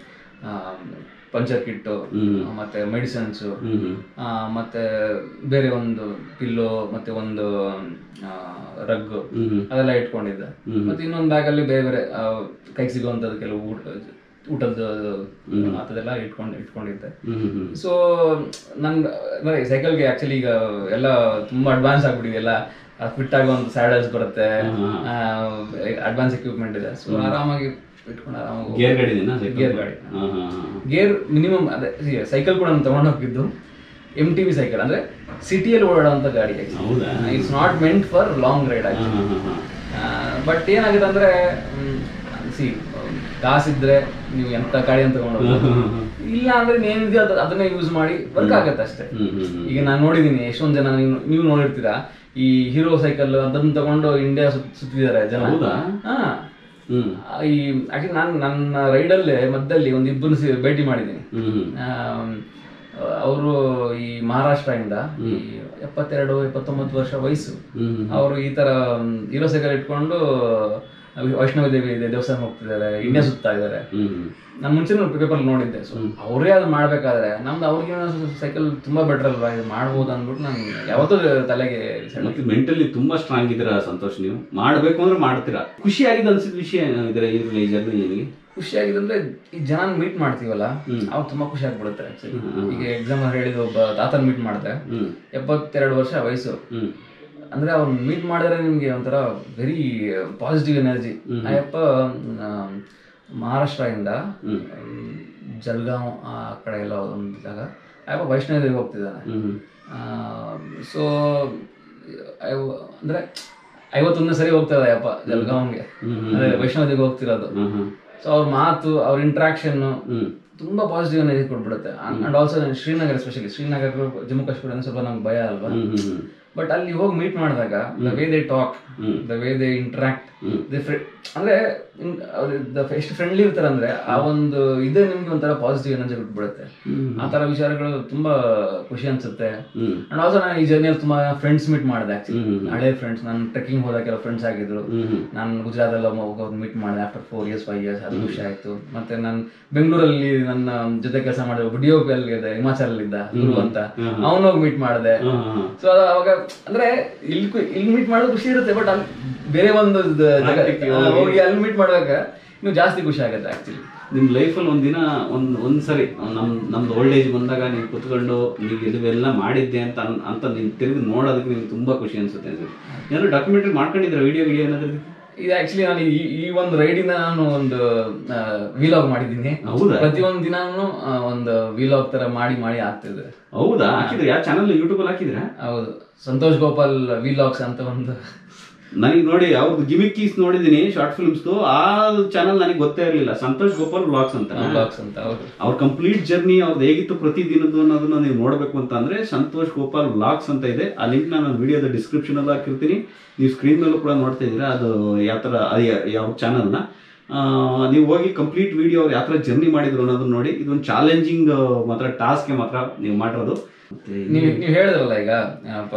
ಪಂಚರ್ ಕಿಟ್ಟು ಮತ್ತೆ ಮೆಡಿಸಿನ್ಸ್ ಮತ್ತೆ ಬೇರೆ ಒಂದು ಪಿಲ್ಲೋ ಮತ್ತೆ ಒಂದು ರಗ್ ಅದೆಲ್ಲ ಇಟ್ಕೊಂಡಿದ್ದೆ ಮತ್ತೆ ಇನ್ನೊಂದ್ ಬ್ಯಾಗ್ ಅಲ್ಲಿ ಬೇರೆ ಬೇರೆ ಆ, ಕೈಗೆ ಸಿಗುವಂತದ್ದು ಕೆಲವು ಊಟ ಊಟದ ಅದೆಲ್ಲ ಇಟ್ಕೊಂಡು ಇಟ್ಕೊಂಡಿದ್ದೆ ಸೊ ನನ್ ಅಂದ್ರೆ ಸೈಕಲ್ಗೆ ಆಕ್ಚುಲಿ ಈಗ ಎಲ್ಲ ತುಂಬಾ ಅಡ್ವಾನ್ಸ್ ಆಗ್ಬಿಟ್ಟಿದೆ ಎಲ್ಲ ಫಿಟ್ ಆಗೋ ಒಂದು ಸ್ಯಾಡಲ್ಸ್ ಬರುತ್ತೆ ಅಡ್ವಾನ್ಸ್ ಎಕ್ವಿಪ್ಮೆಂಟ್ ಇದೆ ಸೊ ಆರಾಮಾಗಿ ಇಟ್ಕೊಂಡು ಆರಾಮಾಗಿ ಗೇರ್ ಗಾಡಿದೇನಾ ಸೈಕಲ್ ಗೇರ್ ಗಾಡಿ ಹಾಂ ಹಾಂ ಹಾಂ ಗೇರ್ ಮಿನಿಮಮ್ ಅದೇ ಸೈಕಲ್ ಕೂಡ ನಾನು ತಗೊಂಡು ಹೋಗಿದ್ದು ಎಮ್ ಟಿ ವಿ ಸೈಕಲ್ ಅಂದ್ರೆ ಸಿಟಿಯಲ್ಲಿ ಓಡಾಡುವಂತ ಗಾಡಿ ಹೌದಾ it's not meant for long ride ಆಗಿ ಹಾಂ ಹಾಂ ಹಾಂ ಬಟ್ ಏನಾಗಿದೆ ಅಂದ್ರೆ ಸಿ ಕಾಸಿದ್ರೆ ನೀವು ಎಂತ ಗಾಡಿ ಅಂತ ತಗೊಂಡು ಇಲ್ಲ ಅಂದ್ರೆ ಏನಿದೆ ಅದ್- ಅದನ್ನೇ ಯೂಸ್ ಮಾಡಿ ವರ್ಕ್ ಆಗತ್ತೆ ಅಷ್ಟೇ ಈಗ ನಾನು ನೋಡಿದೀನಿ ಎಷ್ಟೊಂದ್ ಜನ ನೀವು ನೀವು ನೋಡಿರ್ತೀರಾ ಈ ಹೀರೋ ಸೈಕಲ್ ಅದನ್ನ ತಗೊಂಡು ಇಂಡಿಯಾ ಸುತ್ತಿದ್ದಾರೆ ಜನ ಹೌದಾ? ಹಾ ಹ್ಮ್ ಈ ಆಕ್ಚುಲಿ ನಾನು ನನ್ನ ರೈಡಲ್ಲೇ ಮಧ್ಯದಲ್ಲಿ ಒಂದು ಇಬ್ಬರು ಸಿ- ಭೇಟಿ ಮಾಡಿದ್ದೀನಿ ಹ್ಮ್ ಅವರು ಈ ಮಹಾರಾಷ್ಟ್ರದಿಂದ ಈ ಎಪ್ಪತ್ತೆರಡು ಎಪ್ಪತ್ತೊಂಬತ್ತು ವರ್ಷ ವಯಸ್ಸು ಅವರು ಈ ತರ ಹೀರೋ ಸೈಕಲ್ ಇಟ್ಕೊಂಡು ವೈಷ್ಣವ ದೇವಿ ಇದೆ ದೇವಸ್ಥಾನ ಹೋಗ್ತಿದ್ದಾರೆ ಇಂಡಿಯಾ ಸುತ್ತಾ ಇದ್ದಾರೆ ಹ್ಮ್ ನಾನು ಮುಂಚೆ ಪೇಪರ್ ನೋಡಿದ್ದೆ ಸೊ ಅವರೇ ಅದು ಮಾಡ್ಬೇಕಾದ್ರೆ ನಮ್ದು ಅವ್ರಿಗೆ ಸೈಕಲ್ ತುಂಬಾ ಬೆಟರ್ ಅಲ್ವಾ ಇದು ಮಾಡ್ಬೋದು ಅಂದ್ಬಿಟ್ಟು ನಾನು ಯಾವತ್ತೂ ತಲೆಗೆ ಸೆಳೆದಿಲ್ಲ. ಮತ್ತೆ ಮೆಂಟಲಿ ತುಂಬಾ ಸ್ಟ್ರಾಂಗ್ ಇದ್ದೀರಾ ಸಂತೋಷ್ ನೀವು ಮಾಡ್ಬೇಕು ಅಂದ್ರೆ ಮಾಡ್ತೀರಾ ಖುಷಿ ಆಗಿದ್ದು ಅನ್ಸಿದ ವಿಷಯ ಏನಿದ್ರೆ ಇದ್ರಲ್ಲಿ ಈ ಜರ್ನಿ ನಿಮಗೆ ಖುಷಿಯಾಗಿದೆ ಅಂದ್ರೆ ಈ ಜನ ಮೀಟ್ ಮಾಡ್ತೀವಲ್ಲ ಅವಾಗ ತುಂಬಾ ಖುಷಿ ಆಗ್ಬಿಡುತ್ತೆ actually. ಈಗ ಎಕ್ಸಾಮ್ ಹೇಳಿದ ಒಬ್ಬ ತಾತನ್ ಮೀಟ್ ಮಾಡಿದೆ ಹ್ಮ್ ಎಪ್ಪತ್ತೆರಡು ವರ್ಷ ವಯಸ್ಸು ಹ್ಮ್ ಅಂದ್ರೆ ಅವ್ರು ಮೀಟ್ ಮಾಡಿದ್ರೆ ನಿಮ್ಗೆ ಒಂಥರ ವೆರಿ ಪಾಸಿಟಿವ್ ಎನರ್ಜಿ ಅಯ್ಯಪ್ಪ ಮಹಾರಾಷ್ಟ್ರದಿಂದ ಜಲ್ಗಾಂವ್ ಆ ಕಡೆ ಎಲ್ಲ ಒಂದು ಜಾಗ ಅಯ್ಯಪ್ಪ ವೈಷ್ಣವದೇವಿ ಹೋಗ್ತಿದ್ದಾನೆ ಹ್ಮ್ ಸೊ ಅಂದ್ರೆ ಐವತ್ತೊಂದನೇ ಸರಿ ಹೋಗ್ತದೆ ಅಯ್ಯಪ್ಪ ಜಲ್ಗಾಂವ್ಗೆ ಅಂದ್ರೆ ವೈಷ್ಣವದೇವಿಗೆ ಹೋಗ್ತಿರೋದು ಹ್ಮ್ ಹ್ಮ್ ಸೊ ಅವ್ರ ಮಾತು ಅವ್ರ ಇಂಟ್ರಾಕ್ಷನ್ ಹ್ಮ್ ತುಂಬಾ ಪಾಸಿಟಿವ್ ಎನರ್ಜಿ ಕೊಟ್ಬಿಡುತ್ತೆ and also Srinagar especially Srinagar Jammu Kashmir ಅಂದ್ರೆ ಸ್ವಲ್ಪ ನಂಗೆ ಭಯ ಅಲ್ವಾ ಹ್ಮ್ ಹ್ಮ್ ಬಟ್ ಅಲ್ಲಿ ಹೋಗಿ ಮೀಟ್ ಮಾಡಿದಾಗ the way they talk the way they interact ಅಂದ್ರೆ ಇನ್- ಅವ್ರು ಇದ್ದ- ಎಷ್ಟು ಫ್ರೆಂಡ್ಲಿ ಇರ್ತಾರೆ ಅಂದ್ರೆ ಆ ಒಂದು ಇದೇ ನಿಮ್ಗೆ ಒಂಥರ ಪಾಸಿಟಿವ್ ಎನರ್ಜಿ ಬಿಟ್ಬಿಡುತ್ತೆ ಆ ತರ ವಿಚಾರಗಳು ತುಂಬಾ ಖುಷಿ ಅನ್ಸುತ್ತೆ ಹ್ಮ್. ಅಂಡ್ ಆಲ್ಸೋ ನಾನು ಈ ಜರ್ನಿಯಲ್ಲಿ ತುಂಬಾ ಫ್ರೆಂಡ್ಸ್ ಮೀಟ್ ಮಾಡಿದೆ ಹ್ಮ್, ಹ್ಮ್. ಹಳೆ ಫ್ರೆಂಡ್ಸ್ ನಾನು ಟ್ರೆಕ್ಕಿಂಗ್ ಹೋದಾಗ ಕೆಲವು ಫ್ರೆಂಡ್ಸ್ ಆಗಿದ್ರು ಹ್ಮ್, ಹ್ಮ್. ನಾನು ಗುಜರಾತಲ್ಲಿ ಮೀಟ್ ಮಾಡಿದೆ after four years five years ಅದು ಖುಷಿ ಆಯ್ತು ಮತ್ತೆ ನಾನು ಬೆಂಗಳೂರಲ್ಲಿ ನನ್ನ ಜೊತೆ ಕೆಲಸ ಮಾಡಿದ ವಿಡಿಯೋ ಅಲ್ಲಿ ಇದೆ ಹಿಮಾಚಲ್ ಇದ್ದ ಗುರು ಅಂತ ಅವನೋಗಿ ಮೀಟ್ ಮಾಡಿದೆ ಹಾ, ಹಾ, ಹಾ. ಸೊ ಅದು ಅವಾಗ ಅಂದ್ರೆ ಇಲ್ಲಿ ಕು- ಇಲ್ಲಿ ಮೀಟ್ ಮಾಡೋದು ಖುಷಿ ಇರುತ್ತೆ ಬಟ್ ಅಲ್ಲಿ ಬೇರೆ ಒಂದು ದ- ಜಗ- ಪ್ರಾಕ್ಟಿಕಲ್ ಆ, ಹೋಗಿ ಅಲ್ಲಿ ಮೀಟ್ ಮಾಡುವಾಗ ಇನ್ನು ಜಾಸ್ತಿ ಖುಷಿ ಆಗುತ್ತೆ ಆಕ್ಚುಲಿ ನಿಮ್ ಲೈಫಲ್ಲಿ ಒಂದಿನ ಒಂದ್ ಒಂದ್ಸರಿ ನಮ್ ನಮ್ದು ಓಲ್ಡ್ ಏಜ್ ಬಂದಾಗ ನೀವು ಕುತ್ಕೊಂಡು ನೀವು ಇದುವೆಲ್ಲ ಮಾಡಿದ್ದೆ ಅಂತ ಅನ್- ಅಂತ ನೀವು ತಿರುಗಿ ನೋಡೋದಕ್ಕೆ ನಿಮ್ಗೆ ತುಂಬಾ ಖುಷಿ ಅನ್ಸುತ್ತೆ ಅನ್ಸುತ್ತೆ ಏನಾದ್ರು ಡಾಕ್ಯುಮೆಂಟ್ರಿ ಮಾಡ್ಕೊಂಡಿದ್ರ ವಿಡಿಯೋ ವಿಡಿಯೋ ಏನಾದ್ರು ಇದು ಆಕ್ಚುಲಿ ನಾನು ಈ ಈ ಒಂದು ರೈಡಿಂದ ನಾನು ಒಂದು ವಿಲಾಗ್ ಮಾಡಿದ್ದೀನಿ ಹೌದಾ? ಪ್ರತಿಯೊಂದು ದಿನಾನು ಆ, ಒಂದು ವಿಲಾಗ್ ತರ ಮಾಡಿ ಮಾಡಿ ಆಗ್ತಿದೆ ಹೌದಾ ಹಾಕಿದ್ರೆ ಯಾವ ಚಾನಲ್ ಯೂಟ್ಯೂಬ್ ಅಲ್ಲಿ ಹಾಕಿದ್ರಾ ಹೌದು ಸಂತೋಷ್ ಗೋಪಾಲ್ ವಿಲಾಗ್ಸ್ ಅಂತ ಒಂದು ನನಗೆ ನೋಡಿ ಅವ್ರದ್ದು ಗಿಮಿಕ್ಕೀಸ್ ನೋಡಿದೀನಿ ಶಾರ್ಟ್ ಫಿಲ್ಮ್ಸ್ ಆ ಚಾನಲ್ ನನಗೆ ಗೊತ್ತೇ ಇರಲಿಲ್ಲ ಸಂತೋಷ್ ಗೋಪಾಲ್ ವ್ಲಾಗ್ಸ್ ಅಂತ ವ್ಲಾಗ್ಸ್ ಅಂತ ಹೌದು ಅವ್ರ ಕಂಪ್ಲೀಟ್ ಜರ್ನಿ ಅವ್ರದ್ದು ಹೇಗಿತ್ತು ಪ್ರತಿ ದಿನದ್ದು ಅನ್ನೋದನ್ನ ನೀವು ನೋಡಬೇಕು ಅಂತ ಅಂದ್ರೆ ಸಂತೋಷ್ ಗೋಪಾಲ್ ವ್ಲಾಗ್ಸ್ ಅಂತ ಇದೆ ಆ ಲಿಂಕ್ ನಾನು ವಿಡಿಯೋದ ಡಿಸ್ಕ್ರಿಪ್ಷನ್ ಅಲ್ಲಿ ಹಾಕಿರ್ತೀನಿ ನೀವು ಸ್ಕ್ರೀನ್ ಮೇಲೂ ಕೂಡ ನೋಡ್ತಾ ಇದ್ದೀರಾ ಅದು ಯಾವ ಥರ ಅದು ಯಾ- ಯಾವ ಚಾನಲ್ನ ನೀವು ಹೋಗಿ ಕಂಪ್ಲೀಟ್ ವಿಡಿಯೋ ಅವ್ರು ಯಾವ ಥರ ಜರ್ನಿ ಮಾಡಿದ್ರು ಅನ್ನೋದನ್ನ ನೋಡಿ ಇದೊಂದು ಚಾಲೆಂಜಿಂಗ್ ಮಾತ್ರ ಟಾಸ್ಕ್ಗೆ ಮಾತ್ರ ನೀವು ಮಾಡಿರೋದು ಮತ್ತೆ ನೀವು ನೀವು ಹೇಳಿದ್ರಲ್ಲ ಈಗ ಏನಪ್ಪ